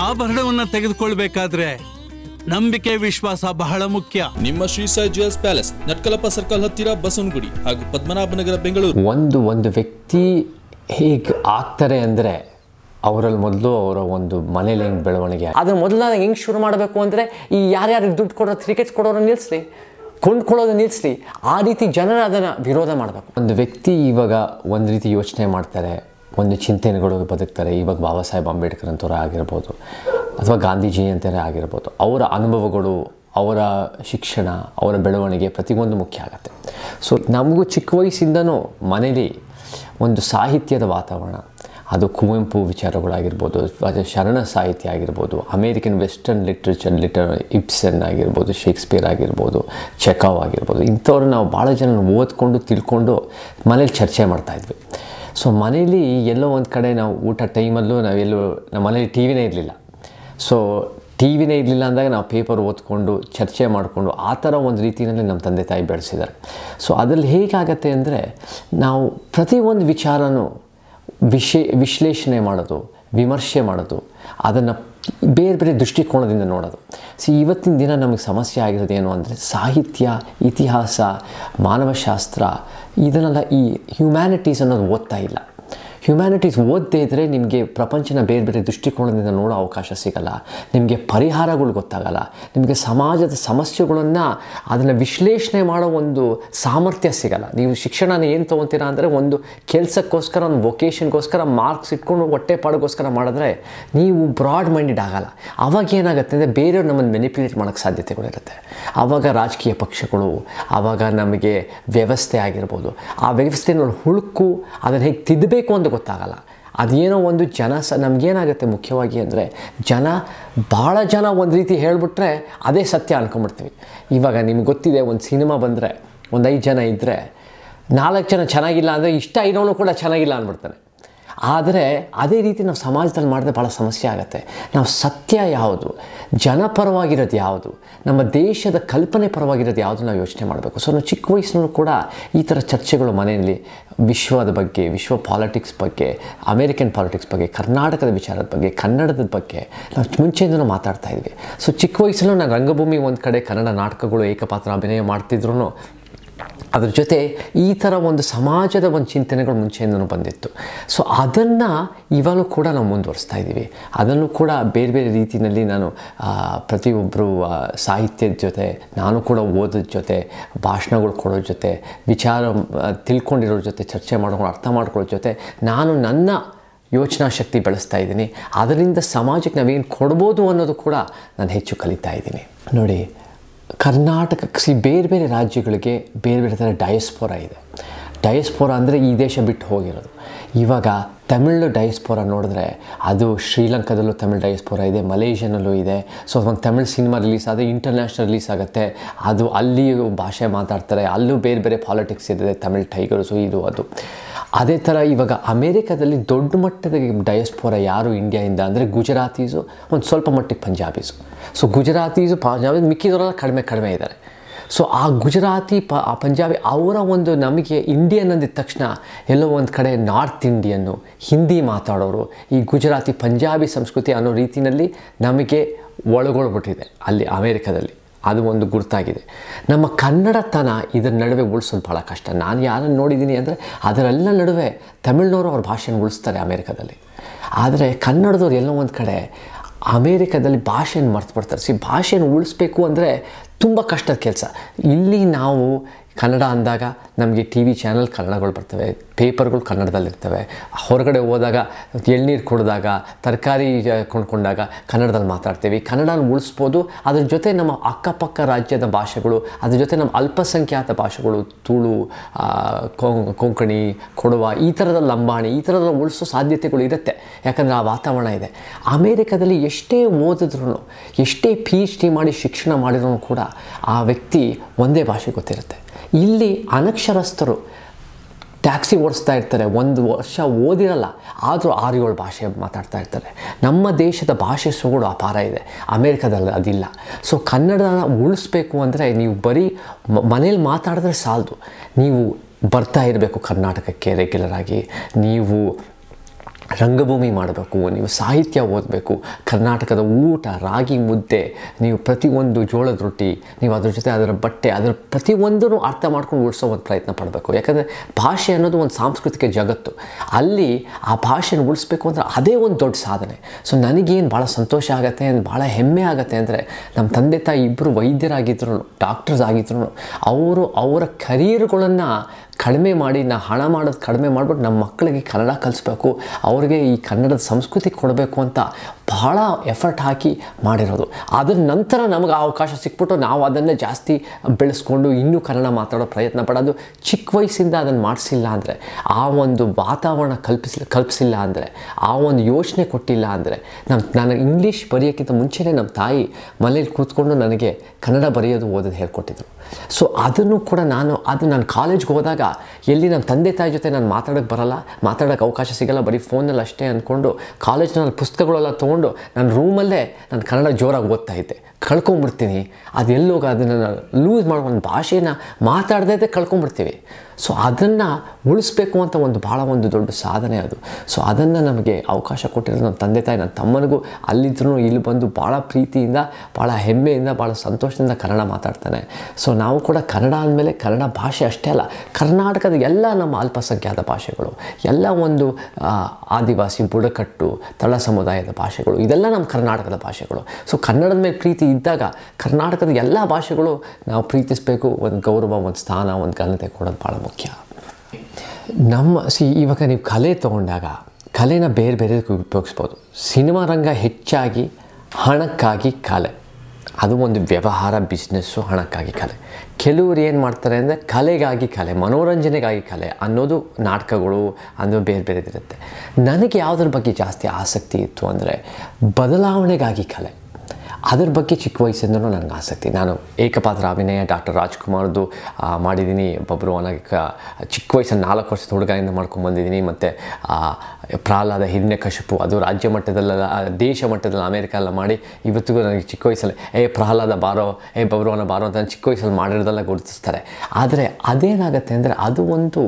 ಆಭರಣವನ್ನ ತೆಗೆದುಕೊಳ್ಬೇಕಾದ್ರೆ ನಂಬಿಕೆ ವಿಶ್ವಾಸ ಬಹಳ ಮುಖ್ಯ ನಿಮ್ಮ Shri Sai jewels palace Natkalappa circle ಹತ್ತಿರ ಬಸವನಗುಡಿ ಹಾಗೂ ಪದ್ಮನಾಭನಗರ ಬೆಂಗಳೂರು ಒಂದು ಒಂದು ವ್ಯಕ್ತಿ ಹೇಗೆ ಆಗ್ತಾರೆ ಅಂದರೆ ಅವರಲ್ಲಿ ಮೊದಲು ಅವರ ಒಂದು ಮನೇಲಿ ಹೆಂಗೆ ಬೆಳವಣಿಗೆ ಅದರ ಮೊದಲು ನಾನು ಹೆಂಗೆ ಶುರು ಮಾಡಬೇಕು ಅಂದರೆ ಈ ಯಾರ್ಯಾರಿಗೆ ದುಡ್ಡು ಕೊಡೋ ಕ್ರಿಕೆಟ್ಸ್ ಕೊಡೋರು ನಿಲ್ಲಿಸ್ಲಿ ಕೊಂಡ್ಕೊಳ್ಳೋದು ನಿಲ್ಲಿಸ್ಲಿ ಆ ರೀತಿ ಜನರು ಅದನ್ನು ವಿರೋಧ ಮಾಡಬೇಕು ಒಂದು ವ್ಯಕ್ತಿ ಇವಾಗ ಒಂದು ರೀತಿ ಯೋಚನೆ ಮಾಡ್ತಾರೆ ಒಂದು ಚಿಂತನೆಗಳು ಬದುಕ್ತಾರೆ ಇವಾಗ ಬಾಬಾ ಸಾಹೇಬ್ ಅಂಬೇಡ್ಕರ್ ಅಂತವ್ರು ಆಗಿರ್ಬೋದು ಅಥವಾ ಗಾಂಧೀಜಿ ಅಂತಲೇ ಆಗಿರ್ಬೋದು ಅವರ ಅನುಭವಗಳು ಅವರ ಶಿಕ್ಷಣ ಅವರ ಬೆಳವಣಿಗೆ ಪ್ರತಿಯೊಂದು ಮುಖ್ಯ ಆಗುತ್ತೆ ಸೊ ನಮಗೂ ಚಿಕ್ಕ ವಯಸ್ಸಿಂದನೂ ಮನೇಲಿ ಒಂದು ಸಾಹಿತ್ಯದ ವಾತಾವರಣ ಅದು ಕುವೆಂಪು ವಿಚಾರಗಳಾಗಿರ್ಬೋದು ಅದು ಶರಣ ಸಾಹಿತ್ಯ ಆಗಿರ್ಬೋದು ಅಮೇರಿಕನ್ ವೆಸ್ಟರ್ನ್ ಲಿಟ್ರೇಚರ್ ಲಿಟರ್ ಇಬ್ಸನ್ ಆಗಿರ್ಬೋದು ಶೇಕ್ಸ್ಪಿಯರ್ ಆಗಿರ್ಬೋದು ಚೆಕಾವ್ ಆಗಿರ್ಬೋದು ಇಂಥವ್ರು ನಾವು ಭಾಳ ಜನ ಓದ್ಕೊಂಡು ತಿಳ್ಕೊಂಡು ಮನೇಲಿ ಚರ್ಚೆ ಮಾಡ್ತಾಯಿದ್ವಿ ಸೊ ಮನೇಲಿ ಎಲ್ಲೋ ಒಂದು ಕಡೆ ನಾವು ಊಟ ಟೈಮಲ್ಲೂ ನಾವೆಲ್ಲೂ ನಮ್ಮ ಮನೇಲಿ ಟಿ ವಿನೇ ಇರಲಿಲ್ಲ ಸೊ ಟಿ ವಿನೇ ಇರಲಿಲ್ಲ ಅಂದಾಗ ನಾವು ಪೇಪರ್ ಓದ್ಕೊಂಡು ಚರ್ಚೆ ಮಾಡಿಕೊಂಡು ಆ ಥರ ಒಂದು ರೀತಿಯಲ್ಲಿ ನಮ್ಮ ತಂದೆ ತಾಯಿ ಬೆಳೆಸಿದ್ದಾರೆ ಸೊ ಅದರಲ್ಲಿ ಹೇಗಾಗತ್ತೆ ಅಂದರೆ ನಾವು ಪ್ರತಿಯೊಂದು ವಿಚಾರನೂ ವಿಷಯ ವಿಶ್ಲೇಷಣೆ ಮಾಡೋದು ವಿಮರ್ಶೆ ಮಾಡೋದು ಅದನ್ನು ಬೇರೆ ಬೇರೆ ದೃಷ್ಟಿಕೋನದಿಂದ ನೋಡೋದು ಸಿ ಇವತ್ತಿನ ದಿನ ನಮಗೆ ಸಮಸ್ಯೆ ಆಗಿರೋದು ಏನು ಅಂದರೆ ಸಾಹಿತ್ಯ ಇತಿಹಾಸ ಮಾನವಶಾಸ್ತ್ರ ಇದನ್ನೆಲ್ಲ ಈ ಹ್ಯುಮ್ಯಾನಿಟೀಸ್ ಅನ್ನೋದು ಓದ್ತಾ ಇಲ್ಲ ಹ್ಯುಮ್ಯಾನಿಟೀಸ್ ಓದದೇ ಇದ್ದರೆ ನಿಮಗೆ ಪ್ರಪಂಚನ ಬೇರೆ ಬೇರೆ ದೃಷ್ಟಿಕೋನದಿಂದ ನೋಡೋ ಅವಕಾಶ ಸಿಗಲ್ಲ ನಿಮಗೆ ಪರಿಹಾರಗಳು ಗೊತ್ತಾಗಲ್ಲ ನಿಮಗೆ ಸಮಾಜದ ಸಮಸ್ಯೆಗಳನ್ನು ಅದನ್ನು ವಿಶ್ಲೇಷಣೆ ಮಾಡೋ ಒಂದು ಸಾಮರ್ಥ್ಯ ಸಿಗಲ್ಲ ನೀವು ಶಿಕ್ಷಣನ ಏನು ತೊಗೊತೀರಾ ಅಂದರೆ ಒಂದು ಕೆಲಸಕ್ಕೋಸ್ಕರ ಒಂದು ವೊಕೇಶನ್ಗೋಸ್ಕರ ಮಾರ್ಕ್ಸ್ ಇಟ್ಕೊಂಡು ಹೊಟ್ಟೆ ಪಾಡಿಗೋಸ್ಕರ ಮಾಡಿದ್ರೆ ನೀವು ಬ್ರಾಡ್ ಮೈಂಡೆಡ್ ಆಗಲ್ಲ ಅವಾಗ ಏನಾಗುತ್ತೆ ಅಂದರೆ ಬೇರೆಯವ್ರು ನಮ್ಮನ್ನು ಮೆನಿಪ್ಯುಲೇಟ್ ಮಾಡೋಕ್ಕೆ ಸಾಧ್ಯತೆಗಳಿರುತ್ತೆ ಆವಾಗ ರಾಜಕೀಯ ಪಕ್ಷಗಳು ಆವಾಗ ನಮಗೆ ವ್ಯವಸ್ಥೆ ಆಗಿರ್ಬೋದು ಆ ವ್ಯವಸ್ಥೆನ ಹುಡುಕು ಅದನ್ನು ಹೇಗೆ ತಿದ್ದಬೇಕು ಅಂತ ಗೊತ್ತಾಗಲ್ಲ ಅದೇನೋ ಒಂದು ಜನ ಸ ನಮಗೇನಾಗುತ್ತೆ ಮುಖ್ಯವಾಗಿ ಅಂದರೆ ಜನ ಭಾಳ ಜನ ಒಂದು ರೀತಿ ಹೇಳಿಬಿಟ್ರೆ ಅದೇ ಸತ್ಯ ಅನ್ಕೊಂಬಿಡ್ತೀವಿ ಇವಾಗ ನಿಮ್ಗೆ ಗೊತ್ತಿದೆ ಒಂದು ಸಿನಿಮಾ ಬಂದರೆ ಒಂದು ಐದು ಜನ ಇದ್ದರೆ ನಾಲ್ಕು ಜನ ಚೆನ್ನಾಗಿಲ್ಲ ಅಂದರೆ ಇಷ್ಟ ಇರೋನು ಕೂಡ ಚೆನ್ನಾಗಿಲ್ಲ ಅಂದ್ಬಿಡ್ತಾನೆ ಆದರೆ ಅದೇ ರೀತಿ ನಾವು ಸಮಾಜದಲ್ಲಿ ಮಾಡಿದ್ರೆ ಭಾಳ ಸಮಸ್ಯೆ ಆಗುತ್ತೆ ನಾವು ಸತ್ಯ ಯಾವುದು ಜನಪರವಾಗಿರೋದು ಯಾವುದು ನಮ್ಮ ದೇಶದ ಕಲ್ಪನೆ ಪರವಾಗಿರೋದು ಯಾವುದು ನಾವು ಯೋಚನೆ ಮಾಡಬೇಕು ಸೊ ನಾವು ಚಿಕ್ಕ ವಯಸ್ಸಿನಲ್ಲೂ ಕೂಡ ಈ ಥರ ಚರ್ಚೆಗಳು ಮನೆಯಲ್ಲಿ ವಿಶ್ವದ ಬಗ್ಗೆ ವಿಶ್ವ ಪಾಲಿಟಿಕ್ಸ್ ಬಗ್ಗೆ ಅಮೇರಿಕನ್ ಪಾಲಿಟಿಕ್ಸ್ ಬಗ್ಗೆ ಕರ್ನಾಟಕದ ವಿಚಾರದ ಬಗ್ಗೆ ಕನ್ನಡದ ಬಗ್ಗೆ ನಾವು ಮುಂಚೆಯಿಂದನೂ ಮಾತಾಡ್ತಾ ಇದ್ವಿ ಸೊ ಚಿಕ್ಕ ವಯಸ್ಸಲ್ಲೂ ನಾನು ರಂಗಭೂಮಿ ಒಂದು ಕಡೆ ಕನ್ನಡ ನಾಟಕಗಳು ಏಕಪಾತ್ರ ಅಭಿನಯ ಮಾಡ್ತಿದ್ರು ಅದ್ರ ಜೊತೆ ಈ ಥರ ಒಂದು ಸಮಾಜದ ಒಂದು ಚಿಂತನೆಗಳು ಮುಂಚೆಯಿಂದನೂ ಬಂದಿತ್ತು ಸೊ ಅದನ್ನು ಇವಾಗಲೂ ಕೂಡ ನಾವು ಮುಂದುವರಿಸ್ತಾ ಇದ್ದೀವಿ ಅದನ್ನು ಕೂಡ ಬೇರೆ ಬೇರೆ ರೀತಿಯಲ್ಲಿ ನಾನು ಆ, ಪ್ರತಿಯೊಬ್ಬರು ಆ, ಸಾಹಿತ್ಯದ ಜೊತೆ ನಾನು ಕೂಡ ಓದೋದ ಜೊತೆ ಭಾಷಣಗಳು ಕೊಡೋ ಜೊತೆ ವಿಚಾರ ಆ, ತಿಳ್ಕೊಂಡಿರೋ ಜೊತೆ ಚರ್ಚೆ ಮಾಡ್ಕೊಂಡು ಅರ್ಥ ಮಾಡ್ಕೊಳ್ಳೋ ಜೊತೆ ನಾನು ನನ್ನ ಯೋಚನಾ ಶಕ್ತಿ ಬೆಳೆಸ್ತಾ ಇದ್ದೀನಿ ಅದರಿಂದ ಸಮಾಜಕ್ಕೆ ನಾವೇನು ಕೊಡ್ಬೋದು ಅನ್ನೋದು ಕೂಡ ನಾನು ಹೆಚ್ಚು ಕಲಿತಾ ಇದ್ದೀನಿ ನೋಡಿ ಕರ್ನಾಟಕ ಸಿ ಬೇರೆ ಬೇರೆ ರಾಜ್ಯಗಳಿಗೆ ಬೇರೆ ಬೇರೆ ಥರ ಡಯಸ್ಪೋರ ಇದೆ ಡಯಸ್ಪೋರ ಅಂದರೆ ಈ ದೇಶ ಬಿಟ್ಟು ಹೋಗಿರೋದು ಇವಾಗ ತಮಿಳು ಡಯಸ್ಪೋರ ನೋಡಿದ್ರೆ ಅದು ಶ್ರೀಲಂಕಾದಲ್ಲೂ ತಮಿಳ್ ಡಯಸ್ಪೋರ ಇದೆ ಮಲೇಷ್ಯಾನಲ್ಲೂ ಇದೆ ಸೊ ಒಂದು ತಮಿಳ್ ಸಿನಿಮಾ ರಿಲೀಸ್ ಆದರೆ ಇಂಟರ್ನ್ಯಾಷನಲ್ ರಿಲೀಸ್ ಆಗುತ್ತೆ ಅದು ಅಲ್ಲಿ ಭಾಷೆ ಮಾತಾಡ್ತಾರೆ ಅಲ್ಲೂ ಬೇರೆ ಬೇರೆ ಪಾಲಿಟಿಕ್ಸ್ ಇದೆ ತಮಿಳ್ ಟೈಗರ್ಸು ಇದು ಅದು ಅದೇ ಥರ ಇವಾಗ ಅಮೇರಿಕಾದಲ್ಲಿ ದೊಡ್ಡ ಮಟ್ಟದ ಡಯಸ್ಪೋರ ಯಾರು ಇಂಡಿಯಾಯಿಂದ ಅಂದರೆ ಗುಜರಾತೀಸು ಒಂದು ಸ್ವಲ್ಪ ಮಟ್ಟಿಗೆ ಪಂಜಾಬೀಸು ಸೊ ಗುಜರಾತೀಸು ಪಂಜಾಬಿ ಮಿಕ್ಕಿದವರೆಲ್ಲ ಕಡಿಮೆ ಕಡಿಮೆ ಇದ್ದಾರೆ ಸೊ ಆ ಗುಜರಾತಿ ಪ ಆ ಪಂಜಾಬಿ ಅವರ ಒಂದು ನಮಗೆ ಇಂಡಿಯನ್ ಅಂದಿದ ತಕ್ಷಣ ಎಲ್ಲೋ ಒಂದು ಕಡೆ ನಾರ್ತ್ ಇಂಡಿಯನ್ನು ಹಿಂದಿ ಮಾತಾಡೋರು ಈ ಗುಜರಾತಿ ಪಂಜಾಬಿ ಸಂಸ್ಕೃತಿ ಅನ್ನೋ ರೀತಿಯಲ್ಲಿ ನಮಗೆ ಒಳಗೊಳ್ಬಿಟ್ಟಿದೆ ಅಲ್ಲಿ ಅಮೇರಿಕಾದಲ್ಲಿ ಅದು ಒಂದು ಗುರುತಾಗಿದೆ ನಮ್ಮ ಕನ್ನಡತನ ಇದರ ನಡುವೆ ಉಳಿಸೋದು ಭಾಳ ಕಷ್ಟ ನಾನು ಯಾರನ್ನು ನೋಡಿದ್ದೀನಿ ಅಂದರೆ ಅದರೆಲ್ಲ ನಡುವೆ ತಮಿಳ್ನವರು ಅವ್ರ ಭಾಷೆನ ಉಳಿಸ್ತಾರೆ ಅಮೇರಿಕಾದಲ್ಲಿ ಆದರೆ ಕನ್ನಡದವ್ರು ಎಲ್ಲೋ ಒಂದು ಕಡೆ ಅಮೇರಿಕಾದಲ್ಲಿ ಭಾಷೆನ ಮರ್ತು ಬಿಡ್ತಾರೆ ಸಿ ಭಾಷೆನ ಉಳಿಸ್ಬೇಕು ಅಂದರೆ ತುಂಬ ಕಷ್ಟದ ಕೆಲಸ ಇಲ್ಲಿ ನಾವು ಕನ್ನಡ ಅಂದಾಗ ನಮಗೆ ಟಿ ವಿ ಚಾನಲ್ ಕನ್ನಡಗಳು ಬರ್ತವೆ ಪೇಪರ್ಗಳು ಕನ್ನಡದಲ್ಲಿರ್ತವೆ ಹೊರಗಡೆ ಹೋದಾಗ ಎಳ್ನೀರು ಕುಡಿದಾಗ ತರಕಾರಿ ಕೊಂಡ್ಕೊಂಡಾಗ ಕನ್ನಡದಲ್ಲಿ ಮಾತಾಡ್ತೀವಿ ಕನ್ನಡನ ಉಳಿಸ್ಬೋದು ಅದ್ರ ಜೊತೆ ನಮ್ಮ ಅಕ್ಕಪಕ್ಕ ರಾಜ್ಯದ ಭಾಷೆಗಳು ಅದ್ರ ಜೊತೆ ನಮ್ಮ ಅಲ್ಪಸಂಖ್ಯಾತ ಭಾಷೆಗಳು ತುಳು ಆ, ಕೊಂ- ಕೊಂಕಣಿ ಕೊಡವ ಈ ಥರದ ಲಂಬಾಣಿ ಈ ಥರದ ಉಳಿಸೋ ಸಾಧ್ಯತೆಗಳು ಇರುತ್ತೆ ಯಾಕಂದರೆ ಆ ವಾತಾವರಣ ಇದೆ ಅಮೇರಿಕಾದಲ್ಲಿ ಎಷ್ಟೇ ಓದಿದ್ರು ಎಷ್ಟೇ ಪಿ ಎಚ್ ಡಿ ಮಾಡಿ ಶಿಕ್ಷಣ ಮಾಡಿದ್ರು ಕೂಡ ಆ ವ್ಯಕ್ತಿ ಒಂದೇ ಭಾಷೆ ಗೊತ್ತಿರುತ್ತೆ ಇಲ್ಲಿ ಅನಕ್ಷರಸ್ಥರು ಟ್ಯಾಕ್ಸಿ ಓಡಿಸ್ತಾ ಇರ್ತಾರೆ ಒಂದು ವರ್ಷ ಓದಿರಲ್ಲ ಆದರೂ ಆರು ಏಳು ಭಾಷೆ ಮಾತಾಡ್ತಾ ಇರ್ತಾರೆ ನಮ್ಮ ದೇಶದ ಭಾಷೆ ಸೊಗಡು ಅಪಾರ ಇದೆ ಅಮೇರಿಕಾದಲ್ಲಿ ಅದಿಲ್ಲ ಸೊ ಕನ್ನಡನ ಉಳಿಸ್ಬೇಕು ಅಂದರೆ ನೀವು ಬರೀ ಮ- ಮನೇಲಿ ಮಾತಾಡಿದ್ರೆ ಸಾಲದು ನೀವು ಬರ್ತಾ ಇರಬೇಕು ಕರ್ನಾಟಕಕ್ಕೆ ರೆಗ್ಯುಲರ್ ಆಗಿ ನೀವು ರಂಗಭೂಮಿ ಮಾಡಬೇಕು ನೀವು ಸಾಹಿತ್ಯ ಓದಬೇಕು ಕರ್ನಾಟಕದ ಊಟ ರಾಗಿ ಮುದ್ದೆ ನೀವು ಪ್ರತಿಯೊಂದು ಜೋಳದ ರೊಟ್ಟಿ ನೀವು ಅದ್ರ ಜೊತೆ ಅದರ ಬಟ್ಟೆ ಅದರ ಪ್ರತಿಯೊಂದನ್ನು ಅರ್ಥ ಮಾಡ್ಕೊಂಡು ಉಳಿಸೋ ಒಂದು ಪ್ರಯತ್ನ ಪಡಬೇಕು ಯಾಕಂದರೆ ಭಾಷೆ ಅನ್ನೋದು ಒಂದು ಸಾಂಸ್ಕೃತಿಕ ಜಗತ್ತು ಅಲ್ಲಿ ಆ ಭಾಷೆನ ಉಳಿಸ್ಬೇಕು ಅಂದರೆ ಅದೇ ಒಂದು ದೊಡ್ಡ ಸಾಧನೆ ಸೊ ನನಗೇನು ಭಾಳ ಸಂತೋಷ ಆಗುತ್ತೆ ಭಾಳ ಹೆಮ್ಮೆ ಆಗುತ್ತೆ ಅಂದರೆ ನಮ್ಮ ತಂದೆ ತಾಯಿ ಇಬ್ಬರು ವೈದ್ಯರಾಗಿದ್ರು ಡಾಕ್ಟರ್ಸ್ ಆಗಿದ್ರು ಅವರು ಅವರ ಕರಿಯರ್ಗಳನ್ನು ಕಡಿಮೆ ಮಾಡಿ ನಾ ಹಣ ಮಾಡೋದು ಕಡಿಮೆ ಮಾಡಿಬಿಟ್ಟು ನಮ್ಮ ಮಕ್ಕಳಿಗೆ ಕನ್ನಡ ಕಲಿಸ್ಬೇಕು ಅವ್ರಿಗೆ ಈ ಕನ್ನಡದ ಸಂಸ್ಕೃತಿ ಕೊಡಬೇಕು ಅಂತ ಬಹಳ ಎಫರ್ಟ್ ಹಾಕಿ ಮಾಡಿರೋದು ಅದ್ರ ನಂತರ ನಮಗೆ ಆ ಅವಕಾಶ ಸಿಕ್ಬಿಟ್ಟು ನಾವು ಅದನ್ನೇ ಜಾಸ್ತಿ ಬೆಳೆಸ್ಕೊಂಡು ಇನ್ನೂ ಕನ್ನಡ ಮಾತಾಡೋ ಪ್ರಯತ್ನ ಪಡೋದು ಚಿಕ್ಕ ವಯಸ್ಸಿಂದ ಅದನ್ನು ಮಾಡಿಸಿಲ್ಲ ಅಂದರೆ ಆ ಒಂದು ವಾತಾವರಣ ಕಲ್ಪಿಸ್ ಕಲ್ಪಿಸಿಲ್ಲ ಅಂದರೆ ಆ ಒಂದು ಯೋಚನೆ ಕೊಟ್ಟಿಲ್ಲ ಅಂದರೆ ನಮ್ಮ ನನಗೆ ಇಂಗ್ಲೀಷ್ ಬರೆಯೋಕ್ಕಿಂತ ಮುಂಚೆನೇ ನಮ್ಮ ತಾಯಿ ಮನೇಲಿ ಕೂತ್ಕೊಂಡು ನನಗೆ ಕನ್ನಡ ಬರೆಯೋದು ಓದೋದು ಹೇಳ್ಕೊಟ್ಟಿದ್ರು ಸೊ ಅದನ್ನು ಕೂಡ ನಾನು ಅದು ನಾನು ಕಾಲೇಜ್ಗೆ ಹೋದಾಗ ಎಲ್ಲಿ ನಮ್ಮ ತಂದೆ ತಾಯಿ ಜೊತೆ ನಾನು ಮಾತಾಡೋಕ್ಕೆ ಬರಲ್ಲ ಮಾತಾಡೋಕ್ಕೆ ಅವಕಾಶ ಸಿಗಲ್ಲ ಬರೀ ಫೋನಲ್ಲಿ ಅಷ್ಟೇ ಅಂದ್ಕೊಂಡು ಕಾಲೇಜ್ನಲ್ಲಿ ಪುಸ್ತಕಗಳೆಲ್ಲ ತೊಗೊಂಡು ನನ್ನ ರೂಮಲ್ಲೇ ನಾನು ಕನ್ನಡ ಜೋರಾಗಿ ಓದ್ತಾ ಇದ್ದೆ ಕಳ್ಕೊಂಬಿಡ್ತೀನಿ ಅದು ಎಲ್ಲೋಗ ಅದನ್ನು ಲೂಸ್ ಮಾಡ್ಕೊಂಡು ಭಾಷೆನ ಮಾತಾಡದೇ ಕಳ್ಕೊಂಬಿಡ್ತೀವಿ ಸೊ ಅದನ್ನು ಉಳಿಸ್ಬೇಕು ಅಂತ ಒಂದು ಭಾಳ ಒಂದು ದೊಡ್ಡ ಸಾಧನೆ ಅದು ಸೊ ಅದನ್ನು ನಮಗೆ ಅವಕಾಶ ಕೊಟ್ಟಿರೋದು ನಮ್ಮ ತಂದೆ ತಾಯಿ ನನ್ನ ತಮ್ಮನಿಗೂ ಅಲ್ಲಿದ್ದರೂ ಇಲ್ಲಿ ಬಂದು ಭಾಳ ಪ್ರೀತಿಯಿಂದ ಭಾಳ ಹೆಮ್ಮೆಯಿಂದ ಭಾಳ ಸಂತೋಷದಿಂದ ಕನ್ನಡ ಮಾತಾಡ್ತಾನೆ ಸೊ ನಾವು ಕೂಡ ಕನ್ನಡ ಅಂದಮೇಲೆ ಕನ್ನಡ ಭಾಷೆ ಅಷ್ಟೇ ಅಲ್ಲ ಕರ್ನಾಟಕದ ಎಲ್ಲ ನಮ್ಮ ಅಲ್ಪಸಂಖ್ಯಾತ ಭಾಷೆಗಳು ಎಲ್ಲ ಒಂದು ಆ, ಆದಿವಾಸಿ ಬುಡಕಟ್ಟು ತಳ ಸಮುದಾಯದ ಭಾಷೆಗಳು ಇದೆಲ್ಲ ನಮ್ಮ ಕರ್ನಾಟಕದ ಭಾಷೆಗಳು ಸೊ ಕನ್ನಡದ ಮೇಲೆ ಪ್ರೀತಿ ಇದ್ದಾಗ ಕರ್ನಾಟಕದ ಎಲ್ಲ ಭಾಷೆಗಳು ನಾವು ಪ್ರೀತಿಸಬೇಕು ಒಂದು ಗೌರವ ಒಂದು ಸ್ಥಾನ ಒಂದು ಘನತೆ ಕೊಡೋದು ಭಾಳ ಮುಖ್ಯ ನಮ್ಮ ಸಿ ಇವಾಗ ನೀವು ಕಲೆ ತೊಗೊಂಡಾಗ ಕಲೆನ ಬೇರೆ ಬೇರೆದಕ್ಕೆ ಉಪಯೋಗಿಸ್ಬೋದು ಸಿನಿಮಾ ರಂಗ ಹೆಚ್ಚಾಗಿ ಹಣಕ್ಕಾಗಿ ಕಲೆ ಅದು ಒಂದು ವ್ಯವಹಾರ ಬಿಸ್ನೆಸ್ಸು ಹಣಕ್ಕಾಗಿ ಕಲೆ ಕೆಲವರು ಏನು ಮಾಡ್ತಾರೆ ಅಂದರೆ ಕಲೆಗಾಗಿ ಕಲೆ ಮನೋರಂಜನೆಗಾಗಿ ಕಲೆ ಅನ್ನೋದು ನಾಟಕಗಳು ಅನ್ನೋ ಬೇರೆ ಬೇರೆದಿರುತ್ತೆ ನನಗೆ ಯಾವುದ್ರ ಬಗ್ಗೆ ಜಾಸ್ತಿ ಆಸಕ್ತಿ ಇತ್ತು ಅಂದರೆ ಬದಲಾವಣೆಗಾಗಿ ಕಲೆ ಅದ್ರ ಬಗ್ಗೆ ಚಿಕ್ಕ ವಯಸ್ಸಿಂದನೂ ನನಗೆ ಆಸಕ್ತಿ ನಾನು ಏಕಪಾತ್ರ ಅಭಿನಯ ಡಾಕ್ಟರ್ ರಾಜ್ಕುಮಾರ್ದು ಆ, ಮಾಡಿದ್ದೀನಿ ಒಬ್ಬರು ಕ ಚಿಕ್ಕ ವಯಸ್ಸಲ್ಲಿ ನಾಲ್ಕು ವರ್ಷದ ಹುಡುಗರಿಂದ ಮಾಡ್ಕೊಂಬಂದಿದ್ದೀನಿ ಮತ್ತು ಪ್ರಹ್ಲಾದ ಹಿರಣ್ಯಕಶಿಪು ಅದು ರಾಜ್ಯ ಮಟ್ಟದಲ್ಲೆಲ್ಲ ಆ, ದೇಶ ಮಟ್ಟದಲ್ಲಿ ಅಮೇರಿಕ ಎಲ್ಲ ಮಾಡಿ ಇವತ್ತಿಗೂ ನನಗೆ ಚಿಕ್ಕ ವಯಸ್ಸಲ್ಲಿ ಏ ಪ್ರಹ್ಲಾದ ಬಾರೋ ಏ ಬಬ್ರುವನ ಬಾರೋ ಅಂತ ನಾನು ಚಿಕ್ಕ ವಯಸ್ಸಲ್ಲಿ ಮಾಡಿರೋದೆಲ್ಲ ಗುರುತಿಸ್ತಾರೆ ಆದರೆ ಅದೇನಾಗುತ್ತೆ ಅಂದರೆ ಅದು ಒಂದು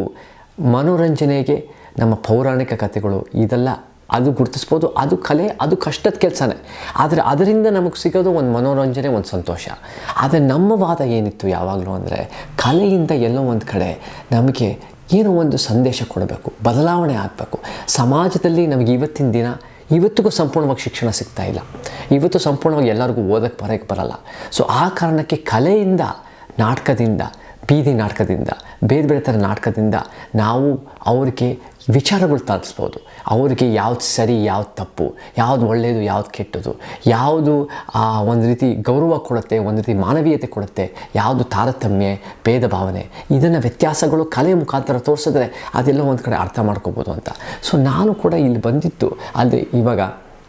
ಮನೋರಂಜನೆಗೆ ನಮ್ಮ ಪೌರಾಣಿಕ ಕಥೆಗಳು ಇದೆಲ್ಲ ಅದು ಗುರುತಿಸ್ಬೋದು ಅದು ಕಲೆ ಅದು ಕಷ್ಟದ ಕೆಲಸನೇ ಆದರೆ ಅದರಿಂದ ನಮಗೆ ಸಿಗೋದು ಒಂದು ಮನೋರಂಜನೆ ಒಂದು ಸಂತೋಷ ಆದರೆ ನಮ್ಮ ವಾದ ಏನಿತ್ತು ಯಾವಾಗಲೂ ಅಂದರೆ ಕಲೆಯಿಂದ ಎಲ್ಲೋ ಒಂದು ಕಡೆ ನಮಗೆ ಏನೋ ಒಂದು ಸಂದೇಶ ಕೊಡಬೇಕು ಬದಲಾವಣೆ ಆಗಬೇಕು ಸಮಾಜದಲ್ಲಿ ನಮಗೆ ಇವತ್ತಿನ ದಿನ ಇವತ್ತಿಗೂ ಸಂಪೂರ್ಣವಾಗಿ ಶಿಕ್ಷಣ ಸಿಗ್ತಾ ಇಲ್ಲ ಇವತ್ತು ಸಂಪೂರ್ಣವಾಗಿ ಎಲ್ಲರಿಗೂ ಓದಕ್ಕೆ ಬರೋಕ್ಕೆ ಬರಲ್ಲ ಸೊ ಆ ಕಾರಣಕ್ಕೆ ಕಲೆಯಿಂದ ನಾಟಕದಿಂದ ಬೀದಿ ನಾಟಕದಿಂದ ಬೇರೆ ಬೇರೆ ಥರ ನಾಟಕದಿಂದ ನಾವು ಅವ್ರಿಗೆ ವಿಚಾರಗಳು ತಲುಪಿಸ್ಬೋದು ಅವ್ರಿಗೆ ಯಾವ್ದು ಸರಿ ಯಾವ್ದು ತಪ್ಪು ಯಾವ್ದು ಒಳ್ಳೆಯದು ಯಾವ್ದು ಕೆಟ್ಟದು ಯಾವುದು ಆ, ಒಂದು ರೀತಿ ಗೌರವ ಕೊಡುತ್ತೆ ಒಂದು ರೀತಿ ಮಾನವೀಯತೆ ಕೊಡುತ್ತೆ ಯಾವುದು ತಾರತಮ್ಯ ಭೇದ ಭಾವನೆ ಇದನ್ನು ವ್ಯತ್ಯಾಸಗಳು ಕಲೆ ಮುಖಾಂತರ ತೋರಿಸಿದ್ರೆ ಅದೆಲ್ಲ ಒಂದು ಕಡೆ ಅರ್ಥ ಮಾಡ್ಕೋಬೋದು ಅಂತ ಸೊ ನಾನು ಕೂಡ ಇಲ್ಲಿ ಬಂದಿದ್ದು ಅಲ್ಲಿ ಇವಾಗ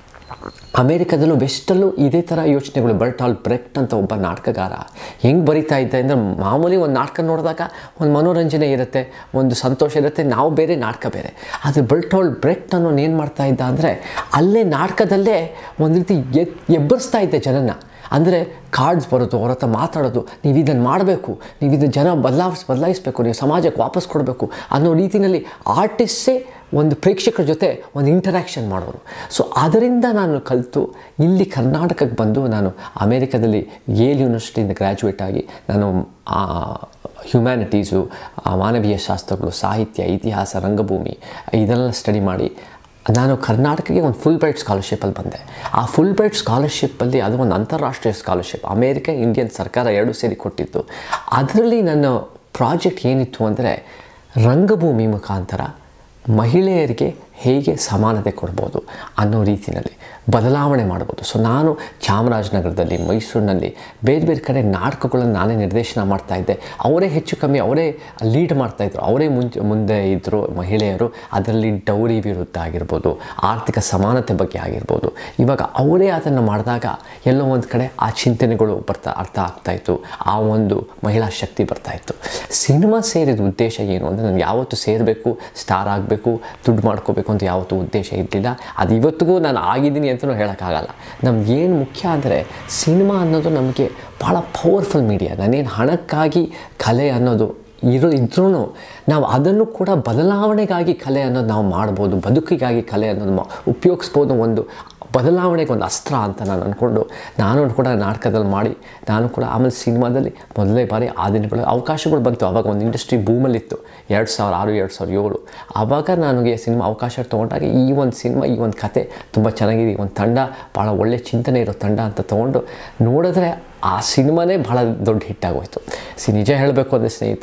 ಅಮೇರಿಕಾದಲ್ಲೂ ವೆಸ್ಟಲ್ಲೂ ಇದೇ ಥರ ಯೋಚನೆಗಳು ಬರ್ಟಾಲ್ ಬ್ರೆಕ್ಟ್ ಅಂತ ಒಬ್ಬ ನಾಟಕಗಾರ ಹೆಂಗೆ ಬರಿತಾ ಇದ್ದ ಅಂದರೆ ಮಾಮೂಲಿ ಒಂದು ನಾಟಕ ನೋಡಿದಾಗ ಒಂದು ಮನೋರಂಜನೆ ಇರುತ್ತೆ ಒಂದು ಸಂತೋಷ ಇರುತ್ತೆ ನಾವು ಬೇರೆ ನಾಟಕ ಬೇರೆ ಆದರೆ ಬರ್ಟಾಲ್ ಬ್ರೆಕ್ಟ್ ಅನ್ನೋನು ಏನು ಮಾಡ್ತಾ ಇದ್ದ ಅಂದರೆ ಅಲ್ಲೇ ನಾಟಕದಲ್ಲೇ ಒಂದು ರೀತಿ ಎದ್ ಎಬ್ಬರಿಸ್ತಾ ಇದ್ದೆ ಜನನ ಅಂದರೆ ಕಾರ್ಡ್ಸ್ ಬರೋದು ಅವ್ರ ಹತ್ರ ಮಾತಾಡೋದು ನೀವು ಇದನ್ನು ಮಾಡಬೇಕು ನೀವು ಇದನ್ನು ಜನ ಬದಲಾಯಿಸ್ ಬದಲಾಯಿಸಬೇಕು ನೀವು ಸಮಾಜಕ್ಕೆ ವಾಪಸ್ ಕೊಡಬೇಕು ಅನ್ನೋ ರೀತಿಯಲ್ಲಿ ಆರ್ಟಿಸ್ಟೇ ಒಂದು ಪ್ರೇಕ್ಷಕರ ಜೊತೆ ಒಂದು ಇಂಟರ್ಯಾಕ್ಷನ್ ಮಾಡೋರು ಸೊ ಅದರಿಂದ ನಾನು ಕಲಿತು ಇಲ್ಲಿ ಕರ್ನಾಟಕಕ್ಕೆ ಬಂದು ನಾನು ಅಮೇರಿಕಾದಲ್ಲಿ ಯೇಲ್ ಯೂನಿವರ್ಸಿಟಿಯಿಂದ ಗ್ರ್ಯಾಜುಯೇಟ್ ಆಗಿ ನಾನು ಹ್ಯುಮ್ಯಾನಿಟೀಸು ಮಾನವೀಯ ಶಾಸ್ತ್ರಗಳು ಸಾಹಿತ್ಯ ಇತಿಹಾಸ ರಂಗಭೂಮಿ ಇದನ್ನೆಲ್ಲ ಸ್ಟಡಿ ಮಾಡಿ ನಾನು ಕರ್ನಾಟಕಕ್ಕೆ ಒಂದು ಫುಲ್ ಬ್ರೈಟ್ ಸ್ಕಾಲರ್ಶಿಪ್ಪಲ್ಲಿ ಬಂದೆ ಆ ಫುಲ್ ಬ್ರೈಟ್ ಸ್ಕಾಲರ್ಶಿಪ್ಪಲ್ಲಿ ಅದು ಒಂದು ಅಂತಾರಾಷ್ಟ್ರೀಯ ಸ್ಕಾಲರ್ಶಿಪ್ ಅಮೇರಿಕ ಇಂಡಿಯನ್ ಸರ್ಕಾರ ಎರಡು ಸೇರಿ ಕೊಟ್ಟಿತ್ತು ಅದರಲ್ಲಿ ನನ್ನ ಪ್ರಾಜೆಕ್ಟ್ ಏನಿತ್ತು ಅಂದರೆ ರಂಗಭೂಮಿ ಮುಖಾಂತರ ಮಹಿಳೆಯರಿಗೆ ಹೇಗೆ ಸಮಾನತೆ ಕೊಡ್ಬೋದು ಅನ್ನೋ ರೀತಿಯಲ್ಲಿ ಬದಲಾವಣೆ ಮಾಡ್ಬೋದು ಸೊ ನಾನು ಚಾಮರಾಜನಗರದಲ್ಲಿ ಮೈಸೂರಿನಲ್ಲಿ ಬೇರೆ ಬೇರೆ ಕಡೆ ನಾಟಕಗಳನ್ನು ನಾನೇ ನಿರ್ದೇಶನ ಮಾಡ್ತಾ ಇದ್ದೆ ಅವರೇ ಹೆಚ್ಚು ಕಮ್ಮಿ ಅವರೇ ಲೀಡ್ ಮಾಡ್ತಾಯಿದ್ರು ಅವರೇ ಮುಂಚೆ ಮುಂದೆ ಇದ್ದರು ಮಹಿಳೆಯರು ಅದರಲ್ಲಿ ಡೌರಿ ವಿರುದ್ಧ ಆಗಿರ್ಬೋದು ಆರ್ಥಿಕ ಸಮಾನತೆ ಬಗ್ಗೆ ಆಗಿರ್ಬೋದು ಇವಾಗ ಅವರೇ ಅದನ್ನು ಮಾಡಿದಾಗ ಎಲ್ಲೋ ಒಂದು ಕಡೆ ಆ ಚಿಂತನೆಗಳು ಬರ್ತಾ ಅರ್ಥ ಆಗ್ತಾಯಿತ್ತು ಆ ಒಂದು ಮಹಿಳಾ ಶಕ್ತಿ ಬರ್ತಾಯಿತ್ತು ಸಿನಿಮಾ ಸೇರಿದ ಉದ್ದೇಶ ಏನು ಅಂದರೆ ನನಗೆ ಯಾವತ್ತು ಸೇರಬೇಕು ಸ್ಟಾರ್ ಆಗಬೇಕು ದುಡ್ಡು ಮಾಡ್ಕೋಬೇಕು ಅಂತ ಯಾವತ್ತೂ ಉದ್ದೇಶ ಇರಲಿಲ್ಲ ಅದು ಇವತ್ತಿಗೂ ನಾನು ಆಗಿದ್ದೀನಿ ಅಂತಲೂ ಹೇಳೋಕ್ಕಾಗಲ್ಲ ನಮ್ಗೆ ಏನು ಮುಖ್ಯ ಅಂದರೆ ಸಿನಿಮಾ ಅನ್ನೋದು ನಮಗೆ ಭಾಳ ಪವರ್ಫುಲ್ ಮೀಡಿಯಾ ನಾನೇನು ಹಣಕ್ಕಾಗಿ ಕಲೆ ಅನ್ನೋದು ಇರೋ ಇದ್ರೂ ನಾವು ಅದನ್ನು ಕೂಡ ಬದಲಾವಣೆಗಾಗಿ ಕಲೆ ಅನ್ನೋದು ನಾವು ಮಾಡ್ಬೋದು ಬದುಕಿಗಾಗಿ ಕಲೆ ಅನ್ನೋದು ಮಾ ಉಪಯೋಗಿಸ್ಬೋದು ಒಂದು ಬದಲಾವಣೆಗೆ ಒಂದು ಅಸ್ತ್ರ ಅಂತ ನಾನು ಅಂದ್ಕೊಂಡು ನಾನು ಕೂಡ ನಾಟಕದಲ್ಲಿ ಮಾಡಿ ನಾನು ಕೂಡ ಆಮೇಲೆ ಸಿನಿಮಾದಲ್ಲಿ ಮೊದಲನೇ ಬಾರಿ ಆ ದಿನಗಳು ಅವಕಾಶಗಳು ಬಂತು ಆವಾಗ ಒಂದು ಇಂಡಸ್ಟ್ರಿ ಬೂಮಲ್ಲಿತ್ತು ಎರಡು ಸಾವಿರ ಆರು ಎರಡು ಸಾವಿರ ಏಳು ಆವಾಗ ನನಗೆ ಸಿನಿಮಾ ಅವಕಾಶ ತೊಗೊಂಡಾಗ ಈ ಒಂದು ಸಿನಿಮಾ ಈ ಒಂದು ಕತೆ ತುಂಬ ಚೆನ್ನಾಗಿದೆ ಈ ಒಂದು ತಂಡ ಭಾಳ ಒಳ್ಳೆ ಚಿಂತನೆ ಇರೋ ತಂಡ ಅಂತ ತೊಗೊಂಡು ನೋಡಿದ್ರೆ ಆ ಸಿನಿಮಾನೇ ಭಾಳ ದೊಡ್ಡ ಹಿಟ್ಟಾಗೋಯ್ತು ಸಿ ನಿಜ ಹೇಳಬೇಕು ಅಂದರೆ ಸ್ನೇಹಿತ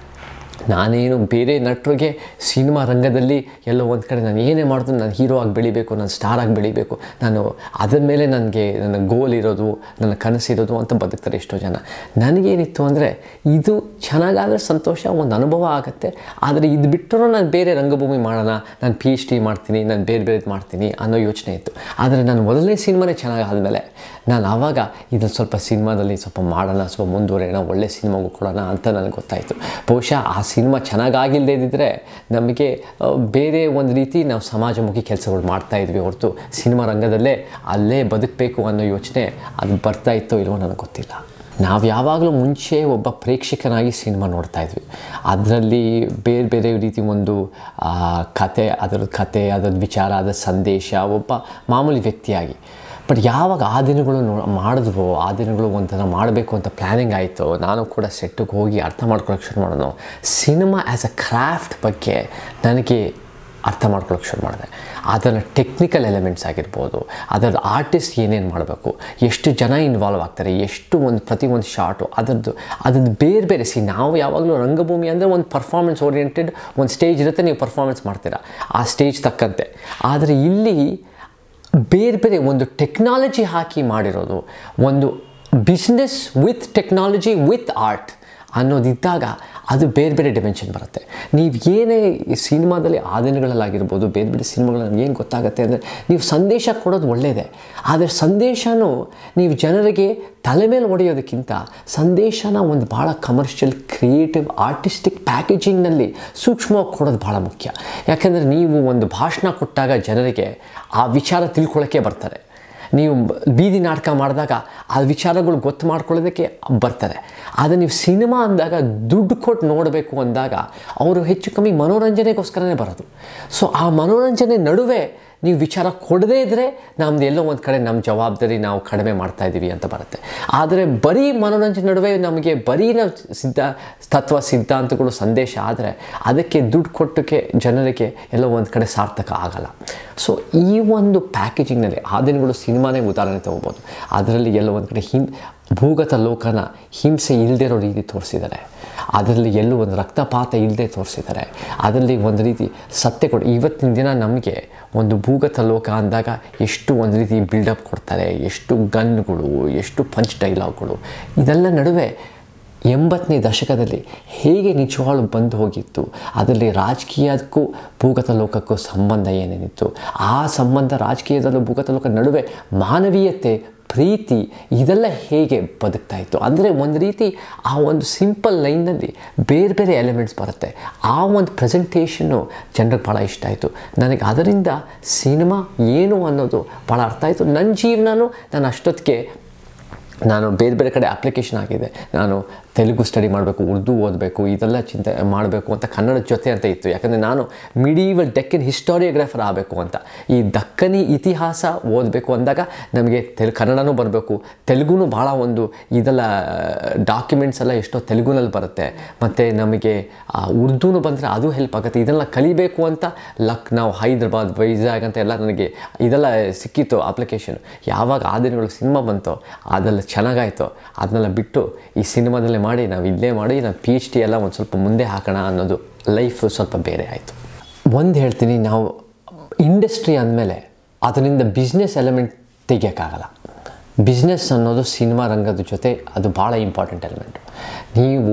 ನಾನೇನು ಬೇರೆ ನಟರಿಗೆ ಸಿನಿಮಾ ರಂಗದಲ್ಲಿ ಎಲ್ಲೋ ಒಂದು ಕಡೆ ನಾನು ಏನೇ ಮಾಡಿದ್ರು ನಾನು ಹೀರೋ ಆಗಿ ಬೆಳಿಬೇಕು ನಾನು ಸ್ಟಾರ್ ಆಗಿ ಬೆಳಿಬೇಕು ನಾನು ಅದರ ಮೇಲೆ ನನಗೆ ನನ್ನ ಗೋಲ್ ಇರೋದು ನನ್ನ ಕನಸಿರೋದು ಅಂತ ಬದುಕ್ತಾರೆ ಎಷ್ಟೋ ಜನ ನನಗೇನಿತ್ತು ಅಂದರೆ ಇದು ಚೆನ್ನಾಗಾದರೆ ಸಂತೋಷ ಒಂದು ಅನುಭವ ಆಗುತ್ತೆ ಆದರೆ ಇದು ಬಿಟ್ಟರೂ ನಾನು ಬೇರೆ ರಂಗಭೂಮಿ ಮಾಡೋಣ ನಾನು ಪಿ ಎಚ್ ಡಿ ಮಾಡ್ತೀನಿ ನಾನು ಬೇರೆ ಬೇರೆದು ಮಾಡ್ತೀನಿ ಅನ್ನೋ ಯೋಚನೆ ಇತ್ತು ಆದರೆ ನಾನು ಮೊದಲನೇ ಸಿನಿಮಾನೇ ಚೆನ್ನಾಗಿ ಆದಮೇಲೆ ನಾನು ಆವಾಗ ಇದನ್ನು ಸ್ವಲ್ಪ ಸಿನಿಮಾದಲ್ಲಿ ಸ್ವಲ್ಪ ಮಾಡೋಣ ಸ್ವಲ್ಪ ಮುಂದುವರೆಯೋಣ ಒಳ್ಳೆ ಸಿನಿಮಾಗೂ ಕೊಡೋಣ ಅಂತ ನನಗೆ ಗೊತ್ತಾಯಿತು ಬಹುಶಃ ಆ ಸಿನಿಮಾ ಚೆನ್ನಾಗಾಗಿಲ್ಲದೇ ಇದ್ದಿದ್ರೆ ನಮಗೆ ಆ, ಬೇರೆ ಒಂದು ರೀತಿ ನಾವು ಸಮಾಜಮುಖಿ ಕೆಲಸಗಳು ಮಾಡ್ತಾ ಇದ್ವಿ ಹೊರತು ಸಿನಿಮಾ ರಂಗದಲ್ಲೇ ಅಲ್ಲೇ ಬದುಕಬೇಕು ಅನ್ನೋ ಯೋಚನೆ ಅದು ಬರ್ತಾ ಇತ್ತೋ ಇಲ್ವೋ ನನಗೆ ಗೊತ್ತಿಲ್ಲ ನಾವು ಯಾವಾಗಲೂ ಮುಂಚೆ ಒಬ್ಬ ಪ್ರೇಕ್ಷಕನಾಗಿ ಸಿನಿಮಾ ನೋಡ್ತಾ ಇದ್ವಿ ಅದರಲ್ಲಿ ಬೇರೆ ಬೇರೆ ರೀತಿ ಒಂದು ಆ, ಕತೆ ಅದರ ಕತೆ ಅದರ ವಿಚಾರ ಅದರ ಸಂದೇಶ ಒಬ್ಬ ಮಾಮೂಲಿ ವ್ಯಕ್ತಿಯಾಗಿ ಬಟ್ ಯಾವಾಗ ಆ ದಿನಗಳು ನೋ ಮಾಡಿದ್ವೋ ಆ ದಿನಗಳು ಒಂಥರ ಮಾಡಬೇಕು ಅಂತ ಪ್ಲ್ಯಾನಿಂಗ್ ಆಯಿತು ನಾನು ಕೂಡ ಸೆಟ್ಟಿಗೆ ಹೋಗಿ ಅರ್ಥ ಮಾಡ್ಕೊಳಕ್ಕೆ ಶುರು ಮಾಡೋದು ಸಿನಿಮಾ ಆ್ಯಸ್ ಅ ಕ್ರಾಫ್ಟ್ ಬಗ್ಗೆ ನನಗೆ ಅರ್ಥ ಮಾಡ್ಕೊಳಕ್ಕೆ ಶುರು ಮಾಡಿದೆ ಅದರ ಟೆಕ್ನಿಕಲ್ ಎಲಿಮೆಂಟ್ಸ್ ಆಗಿರ್ಬೋದು ಅದರ ಆರ್ಟಿಸ್ಟ್ ಏನೇನು ಮಾಡಬೇಕು ಎಷ್ಟು ಜನ ಇನ್ವಾಲ್ವ್ ಆಗ್ತಾರೆ ಎಷ್ಟು ಒಂದು ಪ್ರತಿ ಒಂದು ಶಾರ್ಟು ಅದರದ್ದು ಅದನ್ನು ಬೇರೆ ಬೇರೆ ಸಿ ನಾವು ಯಾವಾಗಲೂ ರಂಗಭೂಮಿ ಅಂದರೆ ಒಂದು ಪರ್ಫಾರ್ಮೆನ್ಸ್ ಓರಿಯೆಂಟೆಡ್ ಒಂದು ಸ್ಟೇಜ್ ಇರುತ್ತೆ ನೀವು ಪರ್ಫಾರ್ಮೆನ್ಸ್ ಮಾಡ್ತೀರಾ ಆ ಸ್ಟೇಜ್ ತಕ್ಕಂತೆ ಆದರೆ ಇಲ್ಲಿ ಬೇರೆ ಬೇರೆ ಒಂದು ಟೆಕ್ನಾಲಜಿ ಹಾಕಿ ಮಾಡಿರೋದು ಒಂದು business with technology with art ಅನ್ನೋದಿದ್ದಾಗ ಅದು ಬೇರೆ ಬೇರೆ ಡಿಮೆನ್ಷನ್ ಬರುತ್ತೆ ನೀವು ಏನೇ ಈ ಸಿನಿಮಾದಲ್ಲಿ ಆ ದಿನಗಳಲ್ಲಾಗಿರ್ಬೋದು ಬೇರೆ ಬೇರೆ ಸಿನಿಮಾಗಳಲ್ಲಿ ಏನು ಗೊತ್ತಾಗುತ್ತೆ ಅಂದರೆ ನೀವು ಸಂದೇಶ ಕೊಡೋದು ಒಳ್ಳೆಯದೇ ಆದರೆ ಸಂದೇಶನೂ ನೀವು ಜನರಿಗೆ ತಲೆ ಮೇಲೆ ಹೊಡೆಯೋದಕ್ಕಿಂತ ಸಂದೇಶನ ಒಂದು ಭಾಳ ಕಮರ್ಷಿಯಲ್ ಕ್ರಿಯೇಟಿವ್ ಆರ್ಟಿಸ್ಟಿಕ್ ಪ್ಯಾಕೇಜಿಂಗ್ನಲ್ಲಿ ಸೂಕ್ಷ್ಮವಾಗಿ ಕೊಡೋದು ಭಾಳ ಮುಖ್ಯ ಯಾಕೆಂದರೆ ನೀವು ಒಂದು ಭಾಷಣ ಕೊಟ್ಟಾಗ ಜನರಿಗೆ ಆ ವಿಚಾರ ತಿಳ್ಕೊಳ್ಳೋಕ್ಕೆ ಬರ್ತಾರೆ ನೀವು ಬೀದಿ ನಾಟಕ ಮಾಡಿದಾಗ ಆ ವಿಚಾರಗಳು ಗೊತ್ತು ಮಾಡ್ಕೊಳ್ಳೋದಕ್ಕೆ ಬರ್ತಾರೆ ಆದರೆ ನೀವು ಸಿನಿಮಾ ಅಂದಾಗ ದುಡ್ಡು ಕೊಟ್ಟು ನೋಡಬೇಕು ಅಂದಾಗ ಅವರು ಹೆಚ್ಚು ಕಮ್ಮಿ ಮನೋರಂಜನೆಗೋಸ್ಕರನೇ ಬರೋದು ಸೊ ಆ ಮನೋರಂಜನೆ ನಡುವೆ ನೀವು ವಿಚಾರ ಕೊಡದೇ ಇದ್ದರೆ ನಮ್ದು ಎಲ್ಲೋ ಒಂದು ಕಡೆ ನಮ್ಮ ಜವಾಬ್ದಾರಿ ನಾವು ಕಡಿಮೆ ಮಾಡ್ತಾ ಇದ್ದೀವಿ ಅಂತ ಬರುತ್ತೆ ಆದರೆ ಬರೀ ಮನೋರಂಜನೆ ನಡುವೆ ನಮಗೆ ಬರೀ ನಾವು ಸಿದ್ಧ ತತ್ವ ಸಿದ್ಧಾಂತಗಳು ಸಂದೇಶ ಆದರೆ ಅದಕ್ಕೆ ದುಡ್ಡು ಕೊಟ್ಟಕ್ಕೆ ಜನರಿಗೆ ಎಲ್ಲೋ ಒಂದು ಕಡೆ ಸಾರ್ಥಕ ಆಗಲ್ಲ ಸೊ ಈ ಒಂದು ಪ್ಯಾಕೇಜಿಂಗ್ನಲ್ಲಿ ಆ ದಿನಗಳು ಸಿನಿಮಾನೇ ಉದಾಹರಣೆ ತೊಗೋಬೋದು ಅದರಲ್ಲಿ ಎಲ್ಲೋ ಒಂದು ಕಡೆ ಹಿಂ ಭೂಗತ ಲೋಕನ ಹಿಂಸೆ ಇಲ್ಲದೆ ಇರೋ ರೀತಿ ತೋರಿಸಿದ್ದಾರೆ ಅದರಲ್ಲಿ ಎಲ್ಲೂ ಒಂದು ರಕ್ತಪಾತ ಇಲ್ಲದೆ ತೋರಿಸಿದ್ದಾರೆ ಅದರಲ್ಲಿ ಒಂದು ರೀತಿ ಸತ್ಯ ಕೊಡಿ ಇವತ್ತಿನ ದಿನ ನಮಗೆ ಒಂದು ಭೂಗತ ಲೋಕ ಅಂದಾಗ ಎಷ್ಟು ಒಂದು ರೀತಿ ಬಿಲ್ಡಪ್ ಕೊಡ್ತಾರೆ ಎಷ್ಟು ಗನ್ಗಳು ಎಷ್ಟು ಪಂಚ್ ಡೈಲಾಗ್ಗಳು ಇದೆಲ್ಲ ನಡುವೆ ಎಂಬತ್ತನೇ ದಶಕದಲ್ಲಿ ಹೇಗೆ ನಿಜವಾಳು ಬಂದು ಹೋಗಿತ್ತು ಅದರಲ್ಲಿ ರಾಜಕೀಯಕ್ಕೂ ಭೂಗತ ಲೋಕಕ್ಕೂ ಸಂಬಂಧ ಏನೇನಿತ್ತು ಆ ಸಂಬಂಧ ರಾಜಕೀಯದಲ್ಲೂ ಭೂಗತ ಲೋಕ ನಡುವೆ ಮಾನವೀಯತೆ ಪ್ರೀತಿ ಇದೆಲ್ಲ ಹೇಗೆ ಬದುಕ್ತಾ ಇತ್ತು ಅಂದರೆ ಒಂದು ರೀತಿ ಆ ಒಂದು ಸಿಂಪಲ್ ಲೈನ್ನಲ್ಲಿ ಬೇರೆ ಬೇರೆ ಎಲಿಮೆಂಟ್ಸ್ ಬರುತ್ತೆ ಆ ಒಂದು ಪ್ರೆಸೆಂಟೇಷನ್ನು ಜನರಿಗೆ ಭಾಳ ಇಷ್ಟ ಆಯಿತು ನನಗೆ ಅದರಿಂದ ಸಿನಿಮಾ ಏನು ಅನ್ನೋದು ಭಾಳ ಅರ್ಥ ಆಯಿತು ನನ್ನ ಜೀವನನೂ ನಾನು ಅಷ್ಟೊತ್ತಿಗೆ ನಾನು ಬೇರೆ ಬೇರೆ ಕಡೆ ಅಪ್ಲಿಕೇಶನ್ ಆಗಿದೆ ನಾನು ತೆಲುಗು ಸ್ಟಡಿ ಮಾಡಬೇಕು ಉರ್ದು ಓದಬೇಕು ಇದೆಲ್ಲ ಚಿಂತೆ ಮಾಡಬೇಕು ಅಂತ ಕನ್ನಡ ಜೊತೆ ಅಂತ ಇತ್ತು ಯಾಕಂದರೆ ನಾನು ಮಿಡೀವಲ್ ಡೆಕ್ಕನ್ ಹಿಸ್ಟೋರಿಯೋಗ್ರಾಫರ್ ಆಗಬೇಕು ಅಂತ ಈ ದಕ್ಕನಿ ಇತಿಹಾಸ ಓದಬೇಕು ಅಂದಾಗ ನಮಗೆ ತೆಲ್ ಕನ್ನಡನೂ ಬರಬೇಕು ತೆಲುಗುನೂ ಭಾಳ ಒಂದು ಇದೆಲ್ಲ ಡಾಕ್ಯುಮೆಂಟ್ಸ್ ಎಲ್ಲ ಎಷ್ಟೋ ತೆಲುಗುನಲ್ಲಿ ಬರುತ್ತೆ ಮತ್ತು ನಮಗೆ ಆ, ಉರ್ದುನೂ ಬಂದರೆ ಅದು ಹೆಲ್ಪ್ ಆಗುತ್ತೆ ಇದೆಲ್ಲ ಕಲಿಬೇಕು ಅಂತ ಲಕ್ನೌ ಹೈದ್ರಾಬಾದ್ ವೈಜಾಗ್ ಅಂತ ಎಲ್ಲ ನನಗೆ ಇದೆಲ್ಲ ಸಿಕ್ಕಿತ್ತು ಅಪ್ಲಿಕೇಶನ್ ಯಾವಾಗ ಆ ದಿನಗಳು ಸಿನಿಮಾ ಬಂತೋ ಅದೆಲ್ಲ ಚೆನ್ನಾಗಾಯಿತು ಅದನ್ನೆಲ್ಲ ಬಿಟ್ಟು ಈ ಸಿನಿಮಾದಲ್ಲೇ ಮಾಡಿ ನಾವು ಇಲ್ಲೇ ಮಾಡಿ ನಾವು ಪಿ ಎಚ್ ಡಿ ಎಲ್ಲ ಒಂದು ಸ್ವಲ್ಪ ಮುಂದೆ ಹಾಕೋಣ ಅನ್ನೋದು ಲೈಫ್ ಸ್ವಲ್ಪ ಬೇರೆ ಆಯಿತು ಒಂದು ಹೇಳ್ತೀನಿ ನಾವು ಇಂಡಸ್ಟ್ರಿ ಅಂದಮೇಲೆ ಅದರಿಂದ ಬಿಸ್ನೆಸ್ ಎಲಿಮೆಂಟ್ ತೆಗಿಯೋಕ್ಕಾಗಲ್ಲ ಬಿಸ್ನೆಸ್ ಅನ್ನೋದು ಸಿನಿಮಾ ರಂಗದ ಜೊತೆ ಅದು ಭಾಳ ಇಂಪಾರ್ಟೆಂಟ್ ಎಲಿಮೆಂಟ್ ನೀವು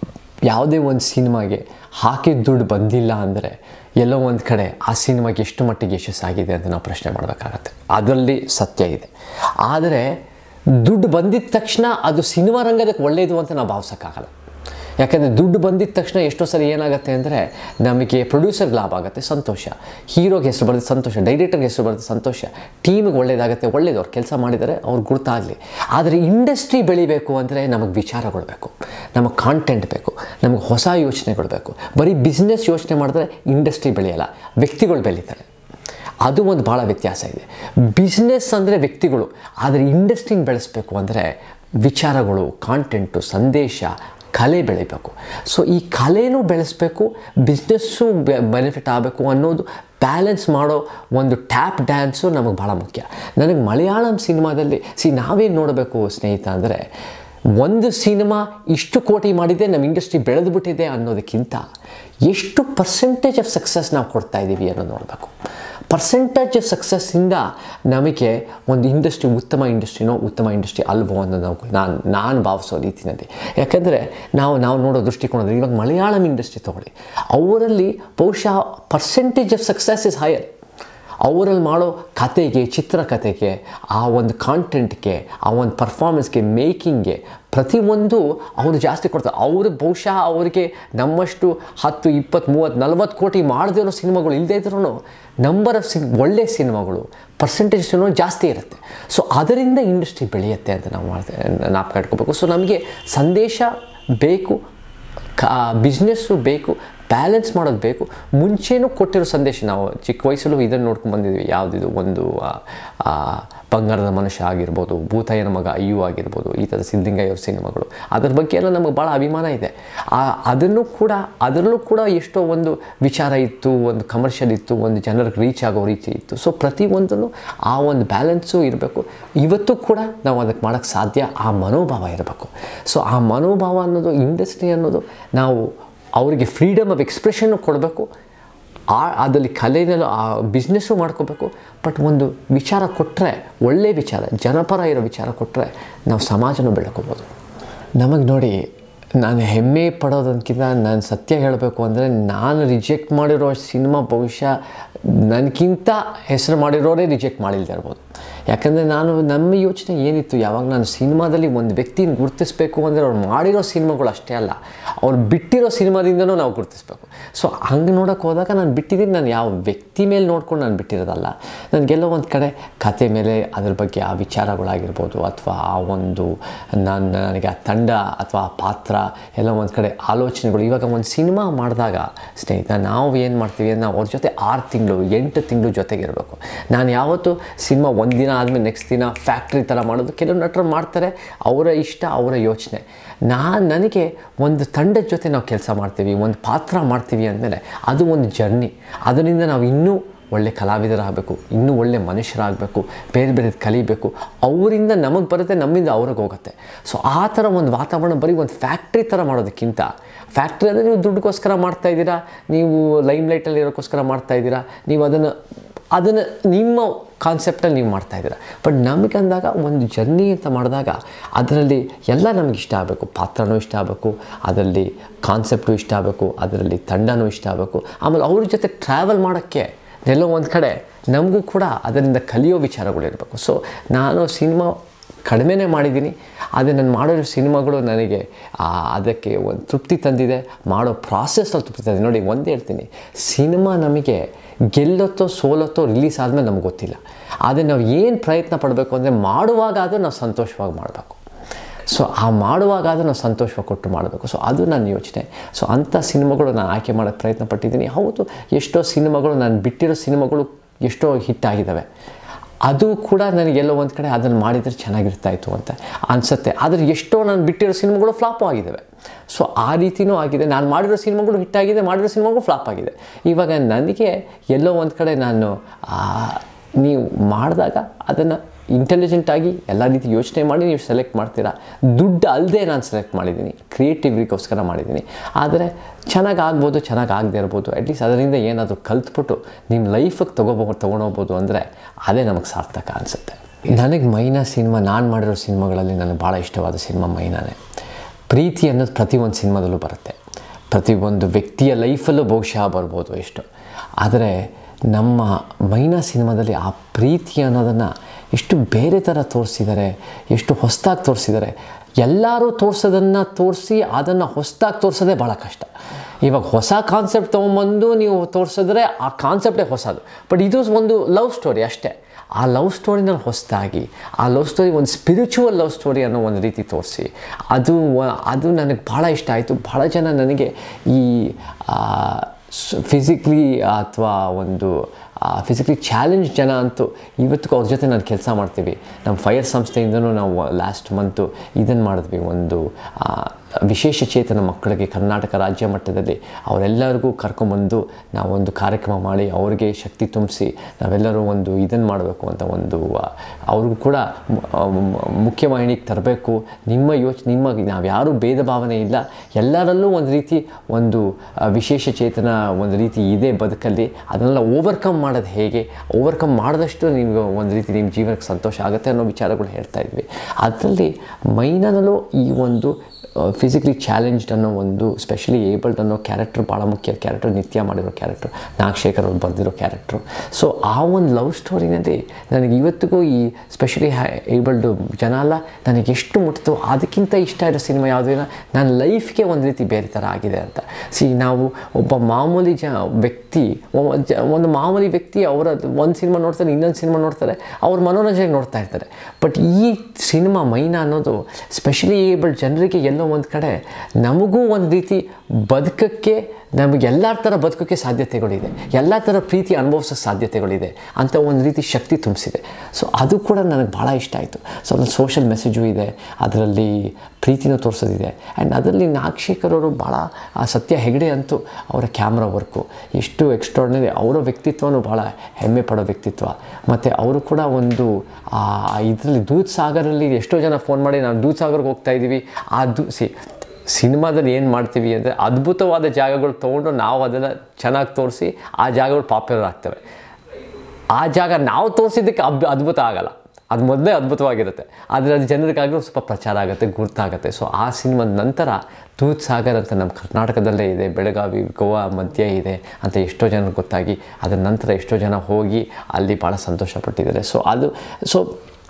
ಯಾವುದೇ ಒಂದು ಸಿನಿಮಾಗೆ ಹಾಕಿದ ದುಡ್ಡು ಬಂದಿಲ್ಲ ಅಂದರೆ ಎಲ್ಲೋ ಒಂದು ಕಡೆ ಆ ಸಿನಿಮಾಗೆ ಎಷ್ಟು ಮಟ್ಟಿಗೆ ಯಶಸ್ಸಾಗಿದೆ ಅಂತ ನಾವು ಪ್ರಶ್ನೆ ಮಾಡಬೇಕಾಗತ್ತೆ ಅದರಲ್ಲಿ ಸತ್ಯ ಇದೆ ಆದರೆ ದುಡ್ಡು ಬಂದಿದ ತಕ್ಷಣ ಅದು ಸಿನಿಮಾ ರಂಗದಕ್ಕೆ ಒಳ್ಳೆಯದು ಅಂತ ನಾವು ಭಾವಿಸೋಕ್ಕಾಗಲ್ಲ ಯಾಕಂದರೆ ದುಡ್ಡು ಬಂದಿದ್ದ ತಕ್ಷಣ ಎಷ್ಟೋ ಸಲ ಏನಾಗುತ್ತೆ ಅಂದರೆ ನಮಗೆ ಪ್ರೊಡ್ಯೂಸರ್ಗೆ ಲಾಭ ಆಗುತ್ತೆ ಸಂತೋಷ ಹೀರೋಗೆ ಹೆಸರು ಬರುತ್ತೆ ಸಂತೋಷ ಡೈರೆಕ್ಟರ್ಗೆ ಹೆಸರು ಬರುತ್ತೆ ಸಂತೋಷ ಟೀಮಿಗೆ ಒಳ್ಳೇದಾಗುತ್ತೆ ಒಳ್ಳೇದು ಅವ್ರು ಕೆಲಸ ಮಾಡಿದರೆ ಅವ್ರು ಗುರುತಾಗಲಿ ಆದರೆ ಇಂಡಸ್ಟ್ರಿ ಬೆಳಿಬೇಕು ಅಂದರೆ ನಮಗೆ ವಿಚಾರಗಳು ಬೇಕು ನಮಗೆ ಕಾಂಟೆಂಟ್ ಬೇಕು ನಮಗೆ ಹೊಸ ಯೋಚನೆಗಳು ಬೇಕು ಬರೀ ಬಿಸ್ನೆಸ್ ಯೋಚನೆ ಮಾಡಿದ್ರೆ ಇಂಡಸ್ಟ್ರಿ ಬೆಳೆಯಲ್ಲ ವ್ಯಕ್ತಿಗಳು ಬೆಳೀತಾರೆ ಅದು ಒಂದು ಭಾಳ ವ್ಯತ್ಯಾಸ ಇದೆ ಬಿಸ್ನೆಸ್ ಅಂದರೆ ವ್ಯಕ್ತಿಗಳು ಆದರೆ ಇಂಡಸ್ಟ್ರಿನ ಬೆಳೆಸಬೇಕು ಅಂದರೆ ವಿಚಾರಗಳು ಕಾಂಟೆಂಟು ಸಂದೇಶ ಕಲೆ ಬೆಳಿಬೇಕು ಸೊ ಈ ಕಲೆನೂ ಬೆಳೆಸಬೇಕು ಬಿಸ್ನೆಸ್ಸು ಬೆನಿಫಿಟ್ ಆಗಬೇಕು ಅನ್ನೋದು ಬ್ಯಾಲೆನ್ಸ್ ಮಾಡೋ ಒಂದು ಟ್ಯಾಪ್ ಡ್ಯಾನ್ಸು ನಮಗೆ ಭಾಳ ಮುಖ್ಯ ನನಗೆ ಮಲಯಾಳಂ ಸಿನಿಮಾದಲ್ಲಿ ಸಿ ನಾವೇನು ನೋಡಬೇಕು ಸ್ನೇಹಿತ ಅಂದರೆ ಒಂದು ಸಿನಿಮಾ ಇಷ್ಟು ಕೋಟಿ ಮಾಡಿದೆ ನಮ್ಮ ಇಂಡಸ್ಟ್ರಿ ಬೆಳೆದು ಬಿಟ್ಟಿದೆ ಅನ್ನೋದಕ್ಕಿಂತ ಎಷ್ಟು ಪರ್ಸೆಂಟೇಜ್ ಆಫ್ ಸಕ್ಸಸ್ ನಾವು ಕೊಡ್ತಾ ಇದ್ದೀವಿ ಅನ್ನೋದು ನೋಡಬೇಕು ಪರ್ಸೆಂಟೇಜ್ ಆಫ್ ಸಕ್ಸಸ್ಸಿಂದ ನಮಗೆ ಒಂದು ಇಂಡಸ್ಟ್ರಿ ಉತ್ತಮ ಇಂಡಸ್ಟ್ರಿನೋ ಉತ್ತಮ ಇಂಡಸ್ಟ್ರಿ ಅಲ್ವೋ ಅನ್ನೋದು ನಾವು ನಾನು ನಾನು ಭಾವಿಸೋ ರೀತಿಯಲ್ಲಿ ಯಾಕೆಂದರೆ ನಾವು ನಾವು ನೋಡೋ ದೃಷ್ಟಿಕೋನದಲ್ಲಿ ಇವಾಗ ಮಲಯಾಳಂ ಇಂಡಸ್ಟ್ರಿ ತೊಗೊಳ್ಳಿ ಅವರಲ್ಲಿ ಬಹುಶಃ percentage of success is higher ಅವರಲ್ಲಿ ಮಾಡೋ ಕತೆಗೆ ಚಿತ್ರಕಥೆಗೆ ಆ ಒಂದು ಕಾಂಟೆಂಟ್ಗೆ ಆ ಒಂದು ಪರ್ಫಾರ್ಮೆನ್ಸ್ಗೆ ಮೇಕಿಂಗ್ಗೆ ಪ್ರತಿಯೊಂದು ಅವರು ಜಾಸ್ತಿ ಕೊಡ್ತಾರೆ ಅವರು ಬಹುಶಃ ಅವರಿಗೆ ನಮ್ಮಷ್ಟು ಹತ್ತು ಇಪ್ಪತ್ತು ಮೂವತ್ತು ನಲ್ವತ್ತು ಕೋಟಿ ಮಾಡದೇ ಇರೋ ಸಿನಿಮಾಗಳು ಇಲ್ಲದೇ ಇದ್ರೂ ನಂಬರ್ ಆಫ್ ಸಿನ್ ಒಳ್ಳೆ ಸಿನಿಮಾಗಳು ಪರ್ಸೆಂಟೇಜ್ ಸಿನಿಮಾ ಜಾಸ್ತಿ ಇರುತ್ತೆ ಸೊ ಅದರಿಂದ ಇಂಡಸ್ಟ್ರಿ ಬೆಳೆಯುತ್ತೆ ಅಂತ ನಾವು ಮಾಡ್ತೇವೆ ನಾಪ್ಕ ಇಟ್ಕೋಬೇಕು ಸೊ ನಮಗೆ ಸಂದೇಶ ಬೇಕು ಕಾ ಬಿಸ್ನೆಸ್ಸು ಬೇಕು ಬ್ಯಾಲೆನ್ಸ್ ಮಾಡೋದು ಬೇಕು ಮುಂಚೆನೂ ಕೊಟ್ಟಿರೋ ಸಂದೇಶ ನಾವು ಚಿಕ್ಕ ವಯಸ್ಸಲ್ಲೂ ಇದನ್ನು ನೋಡ್ಕೊಂಡು ಬಂದಿದ್ವಿ ಯಾವುದಿದು ಒಂದು ಆ, ಆ, ಬಂಗಾರದ ಮನುಷ್ಯ ಆಗಿರ್ಬೋದು ಭೂತಾಯನ ಮಗ ಅಯ್ಯು ಆಗಿರ್ಬೋದು ಈ ಥರ ಸಿದ್ಧಲಿಂಗಯ್ಯವ್ರ ಸಿನಿಮಾಗಳು ಅದ್ರ ಬಗ್ಗೆ ಎಲ್ಲ ನಮಗೆ ಭಾಳ ಅಭಿಮಾನ ಇದೆ ಆ ಅದನ್ನು ಕೂಡ ಅದರಲ್ಲೂ ಕೂಡ ಎಷ್ಟೋ ಒಂದು ವಿಚಾರ ಇತ್ತು ಒಂದು ಕಮರ್ಷಿಯಲ್ ಇತ್ತು ಒಂದು ಜನರಿಗೆ ರೀಚ್ ಆಗೋ ರೀತಿ ಇತ್ತು ಸೊ ಪ್ರತಿಯೊಂದನ್ನು ಆ ಒಂದು ಬ್ಯಾಲೆನ್ಸು ಇರಬೇಕು ಇವತ್ತು ಕೂಡ ನಾವು ಅದಕ್ಕೆ ಮಾಡೋಕ್ಕೆ ಸಾಧ್ಯ ಆ ಮನೋಭಾವ ಇರಬೇಕು ಸೊ ಆ ಮನೋಭಾವ ಅನ್ನೋದು ಇಂಡಸ್ಟ್ರಿ ಅನ್ನೋದು ನಾವು ಅವರಿಗೆ ಫ್ರೀಡಮ್ ಆಫ್ ಎಕ್ಸ್ಪ್ರೆಷನ್ನು ಕೊಡಬೇಕು ಆ ಅದರಲ್ಲಿ ಕಲೆನಲ್ಲೂ ಆ ಬಿಸ್ನೆಸ್ಸು ಮಾಡ್ಕೋಬೇಕು ಬಟ್ ಒಂದು ವಿಚಾರ ಕೊಟ್ಟರೆ ಒಳ್ಳೆಯ ವಿಚಾರ ಜನಪರ ಇರೋ ವಿಚಾರ ಕೊಟ್ಟರೆ ನಾವು ಸಮಾಜನೂ ಬೆಳ್ಕೋಬೋದು ನಮಗೆ ನೋಡಿ ನಾನು ಹೆಮ್ಮೆ ಪಡೋದಕ್ಕಿಂತ ನಾನು ಸತ್ಯ ಹೇಳಬೇಕು ಅಂದರೆ ನಾನು ರಿಜೆಕ್ಟ್ ಮಾಡಿರೋ ಸಿನಿಮಾ ಬಹುಶಃ ನನಗಿಂತ ಹೆಸರು ಮಾಡಿರೋರೇ ರಿಜೆಕ್ಟ್ ಮಾಡಿಲ್ದೇ ಇರ್ಬೋದು ಯಾಕಂದರೆ ನಾನು ನಮ್ಮ ಯೋಚನೆ ಏನಿತ್ತು ಯಾವಾಗ ನಾನು ಸಿನಿಮಾದಲ್ಲಿ ಒಂದು ವ್ಯಕ್ತಿನ ಗುರುತಿಸ್ಬೇಕು ಅಂದರೆ ಅವ್ರು ಮಾಡಿರೋ ಸಿನಿಮಾಗಳು ಅಷ್ಟೇ ಅಲ್ಲ ಅವ್ರು ಬಿಟ್ಟಿರೋ ಸಿನಿಮಾದಿಂದನೂ ನಾವು ಗುರುತಿಸ್ಬೇಕು ಸೊ ಹಂಗೆ ನೋಡೋಕೆ ಹೋದಾಗ ನಾನು ಬಿಟ್ಟಿದ್ದೀನಿ ನಾನು ಯಾವ ವ್ಯಕ್ತಿ ಮೇಲೆ ನೋಡ್ಕೊಂಡು ನಾನು ಬಿಟ್ಟಿರೋದಲ್ಲ ನನಗೆಲ್ಲೋ ಒಂದು ಕಡೆ ಕತೆ ಮೇಲೆ ಅದ್ರ ಬಗ್ಗೆ ಆ ವಿಚಾರಗಳಾಗಿರ್ಬೋದು ಅಥವಾ ಆ ಒಂದು ನಾನು ನನಗೆ ಆ ತಂಡ ಅಥವಾ ಆ ಪಾತ್ರ ಎಲ್ಲ ಒಂದು ಕಡೆ ಆಲೋಚನೆಗಳು ಇವಾಗ ಒಂದು ಸಿನಿಮಾ ಮಾಡಿದಾಗ ಸ್ನೇಹಿತ ನಾವು ಏನು ಮಾಡ್ತೀವಿ ನಾವು ಅವ್ರ ಜೊತೆ ಆರು ತಿಂಗಳು ಎಂಟು ತಿಂಗಳು ಜೊತೆಗಿರಬೇಕು ನಾನು ಯಾವತ್ತೂ ಸಿನಿಮಾ ಒಂದಿನ ಆದಮೇಲೆ ನೆಕ್ಸ್ಟ್ ದಿನ ಫ್ಯಾಕ್ಟ್ರಿ ಥರ ಮಾಡೋದು ಕೆಲವು ನಟರು ಮಾಡ್ತಾರೆ ಅವರ ಇಷ್ಟ ಅವರ ಯೋಚನೆ ನಾನು ನನಗೆ ಒಂದು ತಂಡದ ಜೊತೆ ನಾವು ಕೆಲಸ ಮಾಡ್ತೀವಿ ಒಂದು ಪಾತ್ರ ಮಾಡ್ತೀವಿ ಅಂದಮೇಲೆ ಅದು ಒಂದು ಜರ್ನಿ ಅದರಿಂದ ನಾವು ಇನ್ನೂ ಒಳ್ಳೆ ಕಲಾವಿದರಾಗಬೇಕು ಇನ್ನೂ ಒಳ್ಳೆ ಮನುಷ್ಯರಾಗಬೇಕು ಬೇರೆ ಬೇರೆ ಕಲಿಬೇಕು ಅವರಿಂದ ನಮಗೆ ಬರುತ್ತೆ ನಮ್ಮಿಂದ ಅವ್ರಿಗೆ ಹೋಗುತ್ತೆ ಸೊ ಆ ಥರ ಒಂದು ವಾತಾವರಣ ಬರೀ ಒಂದು ಫ್ಯಾಕ್ಟ್ರಿ ಥರ ಮಾಡೋದಕ್ಕಿಂತ ಫ್ಯಾಕ್ಟ್ರಿ ಅಂದರೆ ನೀವು ದುಡ್ಡುಗೋಸ್ಕರ ಮಾಡ್ತಾ ಇದ್ದೀರಾ ನೀವು ಲೈಮ್ ಲೈಟಲ್ಲಿ ಇರೋಕ್ಕೋಸ್ಕರ ಮಾಡ್ತಾ ಇದ್ದೀರಾ ನೀವು ಅದನ್ನು ಅದನ್ನು ನಿಮ್ಮ ಕಾನ್ಸೆಪ್ಟಲ್ಲಿ ನೀವು ಮಾಡ್ತಾ ಇದ್ದೀರಾ ಬಟ್ ನಮಗೆ ಅಂದಾಗ ಒಂದು ಜರ್ನಿ ಅಂತ ಮಾಡಿದಾಗ ಅದರಲ್ಲಿ ಎಲ್ಲ ನಮಗೆ ಇಷ್ಟ ಆಗಬೇಕು ಪಾತ್ರನೂ ಇಷ್ಟ ಆಗಬೇಕು ಅದರಲ್ಲಿ ಕಾನ್ಸೆಪ್ಟು ಇಷ್ಟ ಆಗಬೇಕು ಅದರಲ್ಲಿ ತಂಡನೂ ಇಷ್ಟ ಆಗಬೇಕು ಆಮೇಲೆ ಅವ್ರ ಜೊತೆ ಟ್ರಾವೆಲ್ ಮಾಡೋಕ್ಕೆ ಎಲ್ಲೋ ಒಂದು ಕಡೆ ನಮಗೂ ಕೂಡ ಅದರಿಂದ ಕಲಿಯೋ ವಿಚಾರಗಳಿರಬೇಕು ಸೊ ನಾನು ಸಿನಿಮಾ ಕಡಿಮೆನೇ ಮಾಡಿದ್ದೀನಿ ಆದರೆ ನಾನು ಮಾಡೋ ಸಿನಿಮಾಗಳು ನನಗೆ ಆ, ಅದಕ್ಕೆ ಒಂದು ತೃಪ್ತಿ ತಂದಿದೆ ಮಾಡೋ ಪ್ರಾಸೆಸ್ಸಲ್ಲಿ ತೃಪ್ತಿ ತಂದಿದೆ ನೋಡಿ ಒಂದೇ ಹೇಳ್ತೀನಿ ಸಿನಿಮಾ ನಮಗೆ ಗೆಲ್ಲತ್ತೋ ಸೋಲತ್ತೋ ರಿಲೀಸ್ ಆದಮೇಲೆ ನಮ್ಗೆ ಗೊತ್ತಿಲ್ಲ ಆದರೆ ನಾವು ಏನು ಪ್ರಯತ್ನ ಪಡಬೇಕು ಅಂದರೆ ಮಾಡುವಾಗ ಆದರೂ ನಾವು ಸಂತೋಷವಾಗಿ ಮಾಡಬೇಕು ಸೊ ಆ ಮಾಡುವಾಗಾದರೂ ನಾವು ಸಂತೋಷವಾಗಿ ಕೊಟ್ಟು ಮಾಡಬೇಕು ಸೊ ಅದು ನನ್ನ ಯೋಚನೆ ಸೊ ಅಂಥ ಸಿನಿಮಾಗಳು ನಾನು ಆಯ್ಕೆ ಮಾಡೋಕ್ಕೆ ಪ್ರಯತ್ನ ಪಟ್ಟಿದ್ದೀನಿ ಹೌದು ಎಷ್ಟೋ ಸಿನಿಮಾಗಳು ನಾನು ಬಿಟ್ಟಿರೋ ಸಿನಿಮಾಗಳು ಎಷ್ಟೋ ಹಿಟ್ ಆಗಿದ್ದಾವೆ ಅದು ಕೂಡ ನನಗೆಲ್ಲೋ ಒಂದು ಕಡೆ ಅದನ್ನು ಮಾಡಿದರೆ ಚೆನ್ನಾಗಿರ್ತಾ ಇತ್ತು ಅಂತ ಅನಿಸುತ್ತೆ ಆದರೆ ಎಷ್ಟೋ ನಾನು ಬಿಟ್ಟಿರೋ ಸಿನಿಮಾಗಳು ಫ್ಲಾಪು ಆಗಿದ್ದಾವೆ ಸೊ ಆ ರೀತಿಯೂ ಆಗಿದೆ ನಾನು ಮಾಡಿರೋ ಸಿನಿಮಾಗಳು ಹಿಟ್ ಆಗಿದೆ ಮಾಡಿರೋ ಸಿನಿಮಾಗಳು ಫ್ಲಾಪ್ ಆಗಿದೆ ಇವಾಗ ನನಗೆ ಎಲ್ಲೋ ಒಂದು ಕಡೆ ನಾನು ಆ, ನೀವು ಮಾಡಿದಾಗ ಅದನ್ನು ಇಂಟೆಲಿಜೆಂಟಾಗಿ ಎಲ್ಲ ರೀತಿ ಯೋಚನೆ ಮಾಡಿ ನೀವು ಸೆಲೆಕ್ಟ್ ಮಾಡ್ತೀರಾ ದುಡ್ಡು ಅಲ್ಲದೆ ನಾನು ಸೆಲೆಕ್ಟ್ ಮಾಡಿದ್ದೀನಿ ಕ್ರಿಯೇಟಿವಿಗೋಸ್ಕರ ಮಾಡಿದ್ದೀನಿ ಆದರೆ ಚೆನ್ನಾಗಿ ಆಗ್ಬೋದು ಚೆನ್ನಾಗಿ ಆಗದೆ ಇರ್ಬೋದು ಅಟ್ಲೀಸ್ಟ್ ಅದರಿಂದ ಏನಾದರೂ ಕಲ್ತ್ಬಿಟ್ಟು ನಿಮ್ಮ ಲೈಫಿಗೆ ತೊಗೋಬೋ ತೊಗೊಂಡೋಗ್ಬೋದು ಅಂದರೆ ಅದೇ ನಮಗೆ ಸಾರ್ಥಕ ಅನಿಸುತ್ತೆ ನನಗೆ ಮೈನಾ ಸಿನಿಮಾ ನಾನು ಮಾಡಿರೋ ಸಿನಿಮಾಗಳಲ್ಲಿ ನನಗೆ ಭಾಳ ಇಷ್ಟವಾದ ಸಿನಿಮಾ ಮೈನಾನೇ ಪ್ರೀತಿ ಅನ್ನೋದು ಪ್ರತಿಯೊಂದು ಸಿನಿಮಾದಲ್ಲೂ ಬರುತ್ತೆ ಪ್ರತಿಯೊಂದು ವ್ಯಕ್ತಿಯ ಲೈಫಲ್ಲೂ ಬಹುಶಃ ಬರ್ಬೋದು ಎಷ್ಟು ಆದರೆ ನಮ್ಮ ಮೈನಾ ಸಿನಿಮಾದಲ್ಲಿ ಆ ಪ್ರೀತಿ ಅನ್ನೋದನ್ನು ಎಷ್ಟು ಬೇರೆ ಥರ ತೋರಿಸಿದ್ದಾರೆ ಎಷ್ಟು ಹೊಸದಾಗಿ ತೋರಿಸಿದ್ದಾರೆ ಎಲ್ಲರೂ ತೋರಿಸೋದನ್ನು ತೋರಿಸಿ ಅದನ್ನು ಹೊಸದಾಗಿ ತೋರಿಸೋದೇ ಭಾಳ ಕಷ್ಟ ಇವಾಗ ಹೊಸ ಕಾನ್ಸೆಪ್ಟ್ ತೊಗೊಂಬಂದು ನೀವು ತೋರಿಸಿದ್ರೆ ಆ ಕಾನ್ಸೆಪ್ಟೇ ಹೊಸದು ಬಟ್ ಇದು ಒಂದು ಲವ್ ಸ್ಟೋರಿ ಅಷ್ಟೇ ಆ ಲವ್ ಸ್ಟೋರಿನ ಹೊಸದಾಗಿ ಆ ಲವ್ ಸ್ಟೋರಿ ಒಂದು ಸ್ಪಿರಿಚುವಲ್ ಲವ್ ಸ್ಟೋರಿ ಅನ್ನೋ ಒಂದು ರೀತಿ ತೋರಿಸಿ ಅದು ವ- ಅದು ನನಗೆ ಭಾಳ ಇಷ್ಟ ಆಯಿತು ಭಾಳ ಜನ ನನಗೆ ಈ ಫಿಸಿಕ್ಲಿ ಅಥವಾ ಒಂದು ಫಿಸಿಕಲಿ ಚಾಲೆಂಜ್ ಜನ ಅಂತೂ ಇವತ್ತಿಗೂ ಅವ್ರ ಜೊತೆ ನಾನು ಕೆಲಸ ಮಾಡ್ತೀವಿ ನಮ್ಮ ಫೈರ್ ಸಂಸ್ಥೆಯಿಂದನೂ ನಾವು ಲಾಸ್ಟ್ ಮಂತು ಇದನ್ನು ಮಾಡಿದ್ವಿ ಒಂದು ಆ, ವಿಶೇಷ ಚೇತನ ಮಕ್ಕಳಿಗೆ ಕರ್ನಾಟಕ ರಾಜ್ಯ ಮಟ್ಟದಲ್ಲಿ ಅವರೆಲ್ಲರಿಗೂ ಕರ್ಕೊಂಬಂದು ನಾವೊಂದು ಕಾರ್ಯಕ್ರಮ ಮಾಡಿ ಅವ್ರಿಗೆ ಶಕ್ತಿ ತುಂಬಿಸಿ ನಾವೆಲ್ಲರೂ ಒಂದು ಇದನ್ನು ಮಾಡಬೇಕು ಅಂತ ಒಂದು ಆ, ಅವ್ರಿಗೂ ಕೂಡ ಮು- ಆ, ಮು- ಮುಖ್ಯವಾಹಿನಿಗೆ ತರಬೇಕು ನಿಮ್ಮ ಯೋಚ್ ನಿಮ್ಮ ನಾವು ಯಾರೂ ಭೇದ ಭಾವನೆ ಇಲ್ಲ ಎಲ್ಲರಲ್ಲೂ ಒಂದು ರೀತಿ ಒಂದು ಆ, ವಿಶೇಷ ಚೇತನ ಒಂದು ರೀತಿ ಇದೆ ಬದುಕಲ್ಲಿ ಅದನ್ನೆಲ್ಲ ಓವರ್ಕಮ್ ಮಾಡೋದು ಹೇಗೆ ಓವರ್ಕಮ್ ಮಾಡಿದಷ್ಟು ನಿಮ್ಗೆ ಒಂದು ರೀತಿ ನಿಮ್ಮ ಜೀವನಕ್ಕೆ ಸಂತೋಷ ಆಗುತ್ತೆ ಅನ್ನೋ ವಿಚಾರಗಳು ಹೇಳ್ತಾ ಇದ್ವಿ ಅದರಲ್ಲಿ ಮೈನಲ್ಲೂ ಈ ಒಂದು ಫಿಸಿಕಲಿ ಚಾಲೆಂಜ್ಡ್ ಅನ್ನೋ ಒಂದು ಸ್ಪೆಷಲಿ ಏಬಲ್ಡ್ ಅನ್ನೋ ಕ್ಯಾರೆಕ್ಟರ್ ಭಾಳ ಮುಖ್ಯ ಕ್ಯಾರೆಕ್ಟರ್ ನಿತ್ಯ ಮಾಡಿರೋ ಕ್ಯಾರೆಕ್ಟರ್ ನಾಗಶೇಖರ್ ಅವ್ರು ಬರೆದಿರೋ ಕ್ಯಾರೆಕ್ಟ್ರು ಸೊ ಆ ಒಂದು ಲವ್ ಸ್ಟೋರಿನಲ್ಲಿ ನನಗೆ ಇವತ್ತಿಗೂ ಈ ಸ್ಪೆಷಲಿ ಏಬಲ್ಡ್ ಜನ ಎಲ್ಲ ನನಗೆ ಎಷ್ಟು ಮುಟ್ಟಿತು ಅದಕ್ಕಿಂತ ಇಷ್ಟ ಇರೋ ಸಿನಿಮಾ ಯಾವುದೂ ಇಲ್ಲ ನನ್ನ ಲೈಫ್ಗೆ ಒಂದು ರೀತಿ ಬೇರೆ ಥರ ಆಗಿದೆ ಅಂತ ಸಿ ನಾವು ಒಬ್ಬ ಮಾಮೂಲಿ ಜ ವ್ಯಕ್ತಿ ಒಬ್ಬ ಜ- ಒಂದು ಮಾಮೂಲಿ ವ್ಯಕ್ತಿ ಅವರ ಒಂದು ಸಿನಿಮಾ ನೋಡ್ತಾರೆ ಇನ್ನೊಂದು ಸಿನಿಮಾ ನೋಡ್ತಾರೆ ಅವ್ರ ಮನೋರಂಜನೆಗೆ ನೋಡ್ತಾ ಇರ್ತಾರೆ ಬಟ್ ಈ ಸಿನಿಮಾ ಮೈನಾ ಅನ್ನೋದು ಸ್ಪೆಷಲಿ ಏಬಲ್ಡ್ ಜನರಿಗೆ ಎಲ್ಲೋ ಒಂದು ಕಡೆ ನಮಗೂ ಒಂದು ರೀತಿ ಬದುಕಕ್ಕೆ ನಮಗೆ ಎಲ್ಲ ಥರ ಬದುಕೋಕ್ಕೆ ಸಾಧ್ಯತೆಗಳಿದೆ ಎಲ್ಲ ಥರ ಪ್ರೀತಿ ಅನುಭವಿಸೋ ಸಾಧ್ಯತೆಗಳಿದೆ ಅಂತ ಒಂದು ರೀತಿ ಶಕ್ತಿ ತುಂಬಿಸಿದೆ ಸೊ ಅದು ಕೂಡ ನನಗೆ ಭಾಳ ಇಷ್ಟ ಆಯಿತು ಸೊ ಅದ್ರಲ್ಲಿ ಸೋಷಲ್ ಮೆಸೇಜು ಇದೆ ಅದರಲ್ಲಿ ಪ್ರೀತಿನೂ ತೋರಿಸೋದಿದೆ ಆ್ಯಂಡ್ ಅದರಲ್ಲಿ ನಾಗಶೇಖರ್ ಅವರು ಭಾಳ ಆ ಸತ್ಯ ಹೆಗಡೆ ಅಂತೂ ಅವರ ಕ್ಯಾಮ್ರಾ ವರ್ಕು ಎಷ್ಟು ಎಕ್ಸ್ಟ್ರಾರ್ಡಿನರಿ ಅವರ ವ್ಯಕ್ತಿತ್ವನೂ ಭಾಳ ಹೆಮ್ಮೆ ಪಡೋ ವ್ಯಕ್ತಿತ್ವ ಮತ್ತು ಅವರು ಕೂಡ ಒಂದು ಇದರಲ್ಲಿ ದೂದ್ ಸಾಗರಲ್ಲಿ ಎಷ್ಟೋ ಜನ ಫೋನ್ ಮಾಡಿ ನಾವು ದೂದ್ ಸಾಗರ್ಗೆ ಹೋಗ್ತಾ ಇದ್ದೀವಿ ಆ ದೂ ಸಿ ಸಿನಿಮಾದಲ್ಲಿ ಏನು ಮಾಡ್ತೀವಿ ಅಂದರೆ ಅದ್ಭುತವಾದ ಜಾಗಗಳು ತೊಗೊಂಡು ನಾವು ಅದನ್ನು ಚೆನ್ನಾಗಿ ತೋರಿಸಿ ಆ ಜಾಗಗಳು ಪಾಪ್ಯುಲರ್ ಆಗ್ತವೆ ಆ ಜಾಗ ನಾವು ತೋರಿಸಿದ್ದಕ್ಕೆ ಅಬ್ ಅದ್ಭುತ ಆಗಲ್ಲ ಅದು ಮೊದಲೇ ಅದ್ಭುತವಾಗಿರುತ್ತೆ ಆದರೆ ಅದು ಜನರಿಗಾಗಲೂ ಸ್ವಲ್ಪ ಪ್ರಚಾರ ಆಗುತ್ತೆ ಗುರ್ತಾಗುತ್ತೆ ಸೊ ಆ ಸಿನಿಮಾದ ನಂತರ ದೂದ್ ಸಾಗರ್ ಅಂತ ನಮ್ಮ ಕರ್ನಾಟಕದಲ್ಲೇ ಇದೆ ಬೆಳಗಾವಿ ಗೋವಾ ಮಧ್ಯೆ ಇದೆ ಅಂತ ಎಷ್ಟೋ ಜನ ಗೊತ್ತಾಗಿ ಅದರ ನಂತರ ಎಷ್ಟೋ ಜನ ಹೋಗಿ ಅಲ್ಲಿ ಭಾಳ ಸಂತೋಷಪಟ್ಟಿದ್ದಾರೆ ಸೊ ಅದು ಸೊ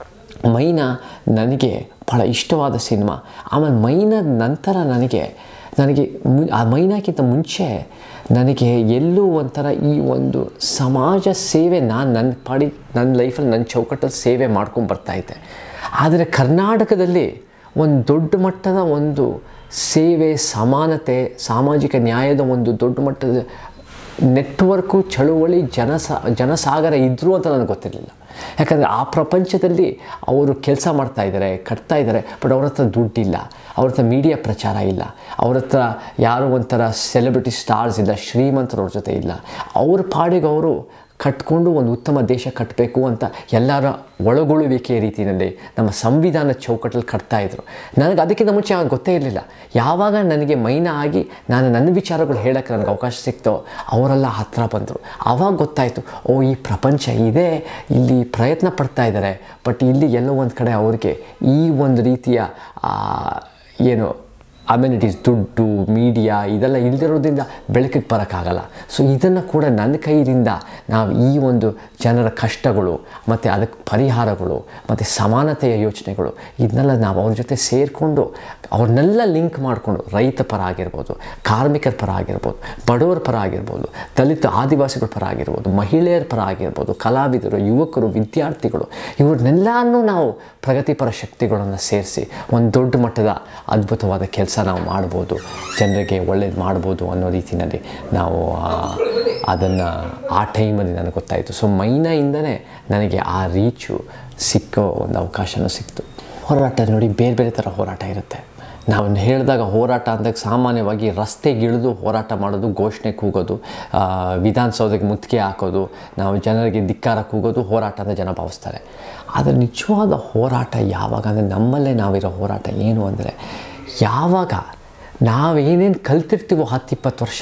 ಮೈನಾ ನನಗೆ ಭಾಳ ಇಷ್ಟವಾದ ಸಿನಿಮಾ ಆಮೇಲೆ ಮೈನಾದ ನಂತರ ನನಗೆ ನನಗೆ ಮು ಆ ಮೈನಾಕ್ಕಿಂತ ಮುಂಚೆ ನನಗೆ ಎಲ್ಲೂ ಒಂಥರ ಈ ಒಂದು ಸಮಾಜ ಸೇವೆ ನಾನು ನನ್ನ ಪಾಡಿ ನನ್ನ ಲೈಫಲ್ಲಿ ನನ್ನ ಚೌಕಟ್ಟಲ್ಲಿ ಸೇವೆ ಮಾಡ್ಕೊಂಡು ಬರ್ತಾಯಿದ್ದೆ ಆದರೆ ಕರ್ನಾಟಕದಲ್ಲಿ ಒಂದು ದೊಡ್ಡ ಮಟ್ಟದ ಒಂದು ಸೇವೆ ಸಮಾನತೆ ಸಾಮಾಜಿಕ ನ್ಯಾಯದ ಒಂದು ದೊಡ್ಡ ಮಟ್ಟದ ನೆಟ್ವರ್ಕು ಚಳುವಳಿ ಜನಸಾ ಜನಸಾಗರ ಇದ್ದರು ಅಂತ ನನಗೆ ಗೊತ್ತಿರಲಿಲ್ಲ ಯಾಕಂದರೆ ಆ ಪ್ರಪಂಚದಲ್ಲಿ ಅವರು ಕೆಲಸ ಮಾಡ್ತಾ ಇದ್ದಾರೆ ಕಟ್ತಾ ಇದ್ದಾರೆ ಬಟ್ ಅವ್ರ ಹತ್ರ ದುಡ್ಡಿಲ್ಲ ಅವ್ರ ಹತ್ರ ಮೀಡಿಯಾ ಪ್ರಚಾರ ಇಲ್ಲ ಅವ್ರ ಹತ್ರ ಯಾರೋ ಒಂಥರ ಸೆಲೆಬ್ರಿಟಿ ಸ್ಟಾರ್ಸ್ ಇಲ್ಲ ಶ್ರೀಮಂತರು ಅವ್ರ ಜೊತೆ ಇಲ್ಲ ಅವ್ರ ಪಾಡಿಗೆ ಅವರು ಕಟ್ಕೊಂಡು ಒಂದು ಉತ್ತಮ ದೇಶ ಕಟ್ಟಬೇಕು ಅಂತ ಎಲ್ಲರ ಒಳಗೊಳ್ಳುವಿಕೆಯ ರೀತಿಯಲ್ಲಿ ನಮ್ಮ ಸಂವಿಧಾನ ಚೌಕಟ್ಟಲ್ಲಿ ಕಟ್ತಾ ಇದ್ರು ನನಗೆ ಅದಕ್ಕಿಂತ ಮುಂಚೆ ಆಗ ಗೊತ್ತೇ ಇರಲಿಲ್ಲ ಯಾವಾಗ ನನಗೆ ಮೈನ ಆಗಿ ನಾನು ನನ್ನ ವಿಚಾರಗಳು ಹೇಳೋಕ್ಕೆ ನನಗೆ ಅವಕಾಶ ಸಿಕ್ತೋ ಅವರೆಲ್ಲ ಹತ್ತಿರ ಬಂದರು ಆವಾಗ ಗೊತ್ತಾಯಿತು ಓ ಈ ಪ್ರಪಂಚ ಇದೆ ಇಲ್ಲಿ ಪ್ರಯತ್ನ ಪಡ್ತಾ ಇದ್ದಾರೆ ಬಟ್ ಇಲ್ಲಿ ಎಲ್ಲೋ ಒಂದು ಕಡೆ ಅವ್ರಿಗೆ ಈ ಒಂದು ರೀತಿಯ ಆ, ಏನು ಅಮ್ಯುನಿಟೀಸ್ ದುಡ್ಡು ಮೀಡಿಯಾ ಇದೆಲ್ಲ ಇಲ್ದಿರೋದ್ರಿಂದ ಬೆಳಕಿಗೆ ಬರೋಕ್ಕಾಗಲ್ಲ ಸೊ ಇದನ್ನು ಕೂಡ ನನ್ನ ಕೈಯಿಂದ ನಾವು ಈ ಒಂದು ಜನರ ಕಷ್ಟಗಳು ಮತ್ತು ಅದಕ್ಕೆ ಪರಿಹಾರಗಳು ಮತ್ತು ಸಮಾನತೆಯ ಯೋಚನೆಗಳು ಇದನ್ನೆಲ್ಲ ನಾವು ಅವ್ರ ಜೊತೆ ಸೇರಿಕೊಂಡು ಅವ್ರನ್ನೆಲ್ಲ ಲಿಂಕ್ ಮಾಡಿಕೊಂಡು ರೈತ ಪರ ಆಗಿರ್ಬೋದು ಕಾರ್ಮಿಕರ ಪರ ಆಗಿರ್ಬೋದು ಬಡವರ ಪರ ಆಗಿರ್ಬೋದು ದಲಿತ ಆದಿವಾಸಿಗಳ ಪರ ಆಗಿರ್ಬೋದು ಮಹಿಳೆಯರ ಪರ ಆಗಿರ್ಬೋದು ಕಲಾವಿದರು ಯುವಕರು ವಿದ್ಯಾರ್ಥಿಗಳು ಇವ್ರನ್ನೆಲ್ಲನೂ ನಾವು ಪ್ರಗತಿಪರ ಶಕ್ತಿಗಳನ್ನು ಸೇರಿಸಿ ಒಂದು ದೊಡ್ಡ ಮಟ್ಟದ ಅದ್ಭುತವಾದ ಕೆಲಸ ನಾವು ಮಾಡ್ಬೋದು ಜನರಿಗೆ ಒಳ್ಳೇದು ಮಾಡ್ಬೋದು ಅನ್ನೋ ರೀತಿಯಲ್ಲಿ ನಾವು ಅದನ್ನು ಆ ಟೈಮಲ್ಲಿ ನನಗೆ ಗೊತ್ತಾಯಿತು ಸೊ ಮೈನಾಯಿಂದನೇ ನನಗೆ ಆ ರೀಚು ಸಿಕ್ಕೋ ಒಂದು ಅವಕಾಶನೂ ಸಿಕ್ತು ಹೋರಾಟ ನೋಡಿ ಬೇರೆ ಬೇರೆ ಥರ ಹೋರಾಟ ಇರುತ್ತೆ ನಾವು ಹೇಳಿದಾಗ ಹೋರಾಟ ಅಂದಾಗ ಸಾಮಾನ್ಯವಾಗಿ ರಸ್ತೆಗಿಳಿದು ಹೋರಾಟ ಮಾಡೋದು ಘೋಷಣೆ ಕೂಗೋದು ಆ, ವಿಧಾನಸೌಧಕ್ಕೆ ಮುತ್ತಿಗೆ ಹಾಕೋದು ನಾವು ಜನರಿಗೆ ಧಿಕ್ಕಾರ ಕೂಗೋದು ಹೋರಾಟ ಅಂತ ಜನ ಭಾವಿಸ್ತಾರೆ ಆದರೆ ನಿಜವಾದ ಹೋರಾಟ ಯಾವಾಗ ಅಂದರೆ ನಮ್ಮಲ್ಲೇ ನಾವಿರೋ ಹೋರಾಟ ಏನು ಅಂದರೆ ಯಾವಾಗ ನಾವೇನೇನು ಕಲ್ತಿರ್ತೀವೋ ಹತ್ತಿಪ್ಪತ್ತು ವರ್ಷ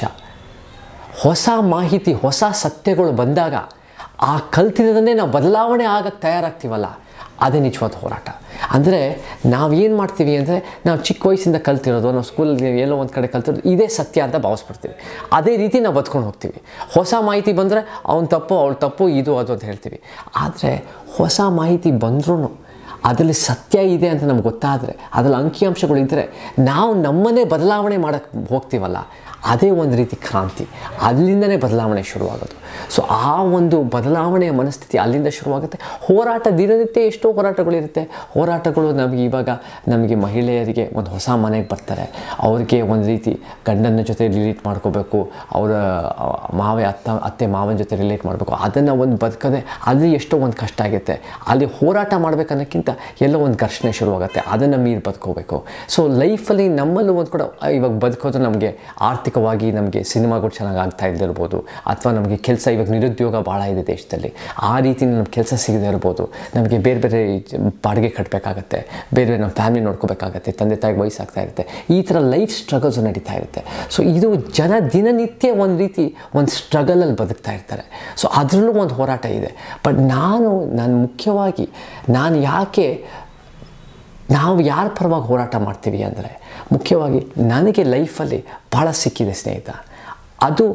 ಹೊಸ ಮಾಹಿತಿ ಹೊಸ ಸತ್ಯಗಳು ಬಂದಾಗ ಆ ಕಲ್ತಿದ್ದನ್ನೇ ನಾವು ಬದಲಾವಣೆ ಆಗಕ್ಕೆ ತಯಾರಾಗ್ತೀವಲ್ಲ ಅದೇ ನಿಜವಾದ ಹೋರಾಟ ಅಂದರೆ ನಾವು ಏನು ಮಾಡ್ತೀವಿ ಅಂದರೆ ನಾವು ಚಿಕ್ಕ ವಯಸ್ಸಿಂದ ಕಲ್ತಿರೋದು ನಾವು ಸ್ಕೂಲಲ್ಲಿ ಎಲ್ಲೋ ಒಂದು ಕಡೆ ಕಲ್ತಿರೋದು ಇದೇ ಸತ್ಯ ಅಂತ ಭಾವಿಸ್ಬಿಡ್ತೀವಿ ಅದೇ ರೀತಿ ನಾವು ಬದ್ಕೊಂಡು ಹೋಗ್ತೀವಿ ಹೊಸ ಮಾಹಿತಿ ಬಂದರೆ ಅವ್ನು ತಪ್ಪು ಅವಳು ತಪ್ಪು ಇದು ಅದು ಅಂತ ಹೇಳ್ತೀವಿ ಆದರೆ ಹೊಸ ಮಾಹಿತಿ ಬಂದ್ರೂ ಅದರಲ್ಲಿ ಸತ್ಯ ಇದೆ ಅಂತ ನಮ್ಗೆ ಗೊತ್ತಾದರೆ ಅದರಲ್ಲಿ ಅಂಕಿಅಂಶಗಳು ಇದ್ದರೆ ನಾವು ನಮ್ಮನ್ನೇ ಬದಲಾವಣೆ ಮಾಡೋಕ್ಕೆ ಹೋಗ್ತೀವಲ್ಲ ಅದೇ ಒಂದು ರೀತಿ ಕ್ರಾಂತಿ ಅಲ್ಲಿಂದನೇ ಬದಲಾವಣೆ ಶುರುವಾಗೋದು ಸೊ ಆ ಒಂದು ಬದಲಾವಣೆಯ ಮನಸ್ಥಿತಿ ಅಲ್ಲಿಂದ ಶುರುವಾಗುತ್ತೆ ಹೋರಾಟ ದಿನನಿತ್ಯ ಎಷ್ಟೋ ಹೋರಾಟಗಳಿರುತ್ತೆ ಹೋರಾಟಗಳು ನಮಗೆ ಇವಾಗ ನಮಗೆ ಮಹಿಳೆಯರಿಗೆ ಒಂದು ಹೊಸ ಮನೆಗೆ ಬರ್ತಾರೆ ಅವ್ರಿಗೆ ಒಂದು ರೀತಿ ಗಂಡನ ಜೊತೆ ರಿಲೇಟ್ ಮಾಡ್ಕೋಬೇಕು ಅವರ ಮಾವೆ ಅತ್ತ ಅತ್ತೆ ಮಾವನ ಜೊತೆ ರಿಲೇಟ್ ಮಾಡಬೇಕು ಅದನ್ನು ಒಂದು ಬದುಕದೆ ಅಲ್ಲಿ ಎಷ್ಟೋ ಒಂದು ಕಷ್ಟ ಆಗುತ್ತೆ ಅಲ್ಲಿ ಹೋರಾಟ ಮಾಡ್ಬೇಕನ್ನೋಕ್ಕಿಂತ ಎಲ್ಲೋ ಒಂದು ಘರ್ಷಣೆ ಶುರುವಾಗುತ್ತೆ ಅದನ್ನು ಮೀರಿ ಬದುಕೋಬೇಕು ಸೊ ಲೈಫಲ್ಲಿ ನಮ್ಮಲ್ಲೂ ಒಂದು ಕೂಡ ಇವಾಗ ಬದುಕೋದು ನಮಗೆ ಆರ್ಥಿಕವಾಗಿ ನಮಗೆ ಸಿನಿಮಾಗಳು ಚೆನ್ನಾಗಿ ಆಗ್ತಾ ಇದ್ದಿರ್ಬೋದು ಅಥವಾ ನಮಗೆ ಕೆಲಸ ಇವಾಗ ನಿರುದ್ಯೋಗ ಭಾಳ ಇದೆ ದೇಶದಲ್ಲಿ ಆ ರೀತಿ ನಮ್ಗೆ ಕೆಲಸ ಸಿಗದೇ ಇರ್ಬೋದು ನಮಗೆ ಬೇರೆ ಬೇರೆ ಜ- ಬಾಡಿಗೆ ಕಟ್ಟಬೇಕಾಗತ್ತೆ ಬೇರೆ ಬೇರೆ ನಮ್ಮ ಫ್ಯಾಮಿಲಿ ನೋಡ್ಕೋಬೇಕಾಗತ್ತೆ ತಂದೆ ತಾಯಿಗೆ ವಯಸ್ಸಾಗ್ತಾ ಇರುತ್ತೆ ಈ ಥರ ಲೈಫ್ ಸ್ಟ್ರಗಲ್ಸು ನಡೀತಾ ಇರುತ್ತೆ ಸೊ ಇದು ಜನ ದಿನನಿತ್ಯ ಒಂದು ರೀತಿ ಒಂದು ಸ್ಟ್ರಗಲಲ್ಲಿ ಬದುಕ್ತಾ ಇರ್ತಾರೆ ಸೊ ಅದರಲ್ಲೂ ಒಂದು ಹೋರಾಟ ಇದೆ ಬಟ್ ನಾನು ನಾನು ಮುಖ್ಯವಾಗಿ ನಾನು ಯಾಕೆ ನಾವು ಯಾರ ಪರವಾಗಿ ಹೋರಾಟ ಮಾಡ್ತೀವಿ ಅಂದರೆ ಮುಖ್ಯವಾಗಿ ನನಗೆ ಲೈಫಲ್ಲಿ ಭಾಳ ಸಿಕ್ಕಿದೆ ಸ್ನೇಹಿತ ಅದು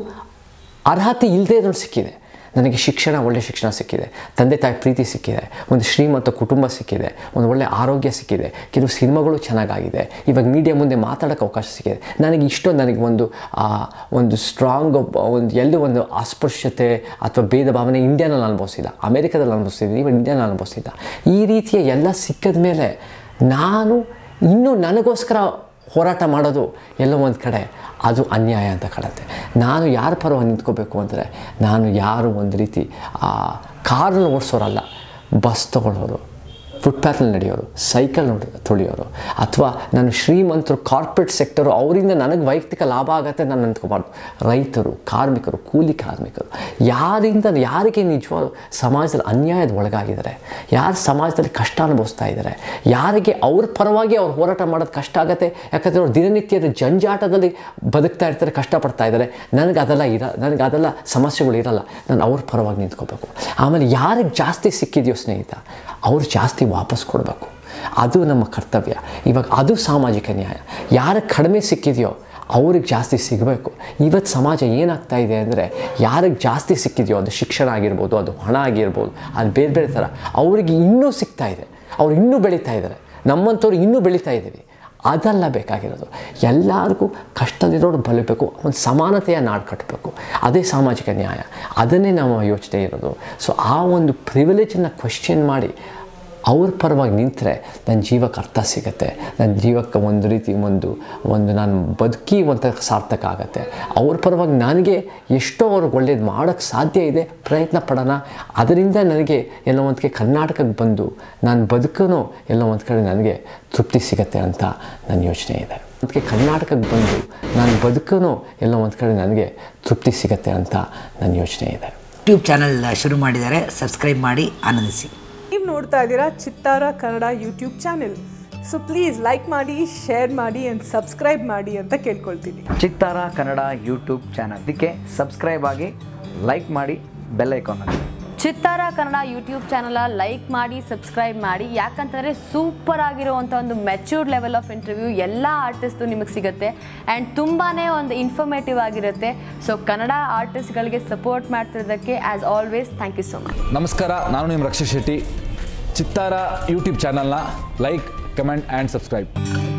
ಅರ್ಹತೆ ಇಲ್ಲದೇ ಇರೋದು ಸಿಕ್ಕಿದೆ ನನಗೆ ಶಿಕ್ಷಣ ಒಳ್ಳೆಯ ಶಿಕ್ಷಣ ಸಿಕ್ಕಿದೆ ತಂದೆ ತಾಯಿ ಪ್ರೀತಿ ಸಿಕ್ಕಿದೆ ಒಂದು ಶ್ರೀಮಂತ ಕುಟುಂಬ ಸಿಕ್ಕಿದೆ ಒಂದು ಒಳ್ಳೆಯ ಆರೋಗ್ಯ ಸಿಕ್ಕಿದೆ ಕೆಲವು ಸಿನಿಮಾಗಳು ಚೆನ್ನಾಗಾಗಿದೆ ಇವಾಗ ಮೀಡಿಯಾ ಮುಂದೆ ಮಾತಾಡೋಕ್ಕೆ ಅವಕಾಶ ಸಿಕ್ಕಿದೆ ನನಗೆ ಇಷ್ಟೊಂದು ನನಗೆ ಒಂದು ಆ, ಒಂದು ಸ್ಟ್ರಾಂಗ್ ಒಂದು ಎಲ್ಲೂ ಒಂದು ಅಸ್ಪೃಶ್ಯತೆ ಅಥವಾ ಭೇದ ಭಾವನೆ ಇಂಡಿಯಾನಲ್ಲಿ ಅನುಭವಿಸಿಲ್ಲ ಅಮೇರಿಕಾದಲ್ಲಿ ಅನುಭವಿಸಿದ್ದೀನಿ ಇವಾಗ ಇಂಡಿಯಾನಲ್ಲಿ ಅನುಭವಿಸಿಲ್ಲ ಈ ರೀತಿಯ ಎಲ್ಲ ಸಿಕ್ಕಿದ ಮೇಲೆ ನಾನು ಇನ್ನೂ ನನಗೋಸ್ಕರ ಹೋರಾಟ ಮಾಡೋದು ಎಲ್ಲೋ ಒಂದು ಕಡೆ ಅದು ಅನ್ಯಾಯ ಅಂತ ಕಾಣುತ್ತೆ ನಾನು ಯಾರ ಪರವಾಗಿ ನಿಂತ್ಕೋಬೇಕು ಅಂದರೆ ನಾನು ಯಾರು ಒಂದು ರೀತಿ ಕಾರನ್ನು ಓಡಿಸೋರಲ್ಲ ಬಸ್ ತೊಗೊಳ್ಳೋರು ಫುಟ್ಪಾತ್ನಲ್ಲಿ ನಡೆಯೋರು ಸೈಕಲ್ ನೋಡಿ ತುಳಿಯೋರು ಅಥವಾ ನಾನು ಶ್ರೀಮಂತರು ಕಾರ್ಪೊರೇಟ್ ಸೆಕ್ಟರು ಅವರಿಂದ ನನಗೆ ವೈಯಕ್ತಿಕ ಲಾಭ ಆಗತ್ತೆ ನಾನು ನಿಂತ್ಕೋಬಾರ್ದು ರೈತರು ಕಾರ್ಮಿಕರು ಕೂಲಿ ಕಾರ್ಮಿಕರು ಯಾರಿಂದ ಯಾರಿಗೆ ನಿಜವಾದ ಸಮಾಜದಲ್ಲಿ ಅನ್ಯಾಯದ ಒಳಗಾಗಿದ್ದಾರೆ ಯಾರು ಸಮಾಜದಲ್ಲಿ ಕಷ್ಟ ಅನುಭವಿಸ್ತಾ ಇದ್ದಾರೆ ಯಾರಿಗೆ ಅವ್ರ ಪರವಾಗಿ ಅವ್ರು ಹೋರಾಟ ಮಾಡೋದು ಕಷ್ಟ ಆಗುತ್ತೆ ಯಾಕಂದರೆ ಅವ್ರು ದಿನನಿತ್ಯದ ಜಂಜಾಟದಲ್ಲಿ ಬದುಕ್ತಾ ಇರ್ತಾರೆ ಕಷ್ಟಪಡ್ತಾ ಇದ್ದಾರೆ ನನಗೆ ಅದೆಲ್ಲ ಇರ ನನಗೆ ಅದೆಲ್ಲ ಸಮಸ್ಯೆಗಳು ಇರಲ್ಲ ನಾನು ಅವ್ರ ಪರವಾಗಿ ನಿಂತ್ಕೋಬೇಕು ಆಮೇಲೆ ಯಾರಿಗೆ ಜಾಸ್ತಿ ಸಿಕ್ಕಿದೆಯೋ ಸ್ನೇಹಿತ ಅವ್ರು ಜಾಸ್ತಿ ವಾಪಸ್ ಕೊಡಬೇಕು ಅದು ನಮ್ಮ ಕರ್ತವ್ಯ ಇವಾಗ ಅದು ಸಾಮಾಜಿಕ ನ್ಯಾಯ ಯಾರಿಗೆ ಕಡಿಮೆ ಸಿಕ್ಕಿದೆಯೋ ಅವ್ರಿಗೆ ಜಾಸ್ತಿ ಸಿಗಬೇಕು ಇವತ್ತು ಸಮಾಜ ಏನಾಗ್ತಾ ಇದೆ ಅಂದರೆ ಯಾರಿಗೆ ಜಾಸ್ತಿ ಸಿಕ್ಕಿದೆಯೋ ಅದು ಶಿಕ್ಷಣ ಆಗಿರ್ಬೋದು ಅದು ಹಣ ಆಗಿರ್ಬೋದು ಅದು ಬೇರೆ ಬೇರೆ ಥರ ಅವ್ರಿಗೆ ಇನ್ನೂ ಸಿಗ್ತಾ ಇದೆ ಅವ್ರು ಇನ್ನೂ ಬೆಳೀತಾ ಇದ್ದಾರೆ ನಮ್ಮಂಥವ್ರು ಇನ್ನೂ ಬೆಳೀತಾ ಇದ್ದೀವಿ ಅದಲ್ಲ ಬೇಕಾಗಿರೋದು ಎಲ್ಲರಿಗೂ ಕಷ್ಟದಿರೋರು ಬಲಿಬೇಕು ಒಂದು ಸಮಾನತೆಯ ನಾಡು ಕಟ್ಟಬೇಕು ಅದೇ ಸಾಮಾಜಿಕ ನ್ಯಾಯ ಅದನ್ನೇ ನಮ್ಮ ಯೋಚನೆ ಇರೋದು ಸೊ ಆ ಒಂದು ಪ್ರಿವಿಲೇಜನ್ನು ಕ್ವೆಶ್ಚನ್ ಮಾಡಿ ಅವ್ರ ಪರವಾಗಿ ನಿಂತರೆ ನನ್ನ ಜೀವಕ್ಕೆ ಅರ್ಥ ಸಿಗುತ್ತೆ ನನ್ನ ಜೀವಕ್ಕೆ ಒಂದು ರೀತಿ ಒಂದು ಒಂದು ನಾನು ಬದುಕಿ ಒಂಥರ ಸಾರ್ಥಕ ಆಗುತ್ತೆ ಅವ್ರ ಪರವಾಗಿ ನನಗೆ ಎಷ್ಟೋ ಅವ್ರಿಗೆ ಒಳ್ಳೇದು ಮಾಡೋಕ್ಕೆ ಸಾಧ್ಯ ಇದೆ ಪ್ರಯತ್ನ ಪಡೋಣ ಅದರಿಂದ ನನಗೆ ಎಲ್ಲೋ ಒಂದು ಕಡೆ ಕರ್ನಾಟಕಕ್ಕೆ ಬಂದು ನಾನು ಬದುಕೂ ಎಲ್ಲೋ ಒಂದು ಕಡೆ ನನಗೆ ತೃಪ್ತಿ ಸಿಗುತ್ತೆ ಅಂತ ನನ್ನ ಯೋಚನೆ ಇದೆ ಅದಕ್ಕೆ ಕರ್ನಾಟಕಕ್ಕೆ ಬಂದು ನಾನು ಬದುಕೂ ಎಲ್ಲೋ ಒಂದು ಕಡೆ ನನಗೆ ತೃಪ್ತಿ ಸಿಗುತ್ತೆ ಅಂತ ನನ್ನ ಯೋಚನೆ ಇದೆ ಯೂಟ್ಯೂಬ್ ಚಾನಲ್ ಶುರು ಮಾಡಿದ್ದಾರೆ ಸಬ್ಸ್ಕ್ರೈಬ್ ಮಾಡಿ ಆನಂದಿಸಿ ನೀವು ನೋಡ್ತಾ ಇದ್ದೀರಾ Chittara Kannada YouTube channel so please like ಮಾಡಿ ಶೇರ್ ಮಾಡಿ ಆ್ಯಂಡ್ ಸಬ್ಸ್ಕ್ರೈಬ್ ಮಾಡಿ ಅಂತ ಕೇಳ್ಕೊಳ್ತೀನಿ ಚಿತ್ತಾರ ಕನ್ನಡ ಯೂಟ್ಯೂಬ್ ಚಾನಲ್ ಇದಕ್ಕೆ ಸಬ್ಸ್ಕ್ರೈಬ್ ಆಗಿ ಲೈಕ್ ಮಾಡಿ ಬೆಲ್ ಐಕಾನ್ ಹಾಕಿ Chittara Kannada YouTube channel like ಮಾಡಿ ಸಬ್ಸ್ಕ್ರೈಬ್ ಮಾಡಿ ಯಾಕಂತಂದರೆ ಸೂಪರ್ ಆಗಿರುವಂಥ ಒಂದು ಮೆಚ್ಯೂರ್ಡ್ ಲೆವೆಲ್ ಆಫ್ ಇಂಟರ್ವ್ಯೂ ಎಲ್ಲ ಆರ್ಟಿಸ್ಟು ನಿಮಗೆ ಸಿಗುತ್ತೆ ಆ್ಯಂಡ್ ತುಂಬಾ ಒಂದು ಇನ್ಫಾರ್ಮೇಟಿವ್ ಆಗಿರುತ್ತೆ ಸೊ ಕನ್ನಡ ಆರ್ಟಿಸ್ಟ್ಗಳಿಗೆ ಸಪೋರ್ಟ್ ಮಾಡ್ತಿರೋದಕ್ಕೆ as always thank you so much ನಮಸ್ಕಾರ ನಾನು ನಿಮ್ಮ ರಕ್ಷಿತ್ ಶೆಟ್ಟಿ ಚಿತ್ತಾರ ಯೂಟ್ಯೂಬ್ ಚಾನಲ್ನ ಲೈಕ್ ಕಮೆಂಟ್ ಆ್ಯಂಡ್ ಸಬ್ಸ್ಕ್ರೈಬ್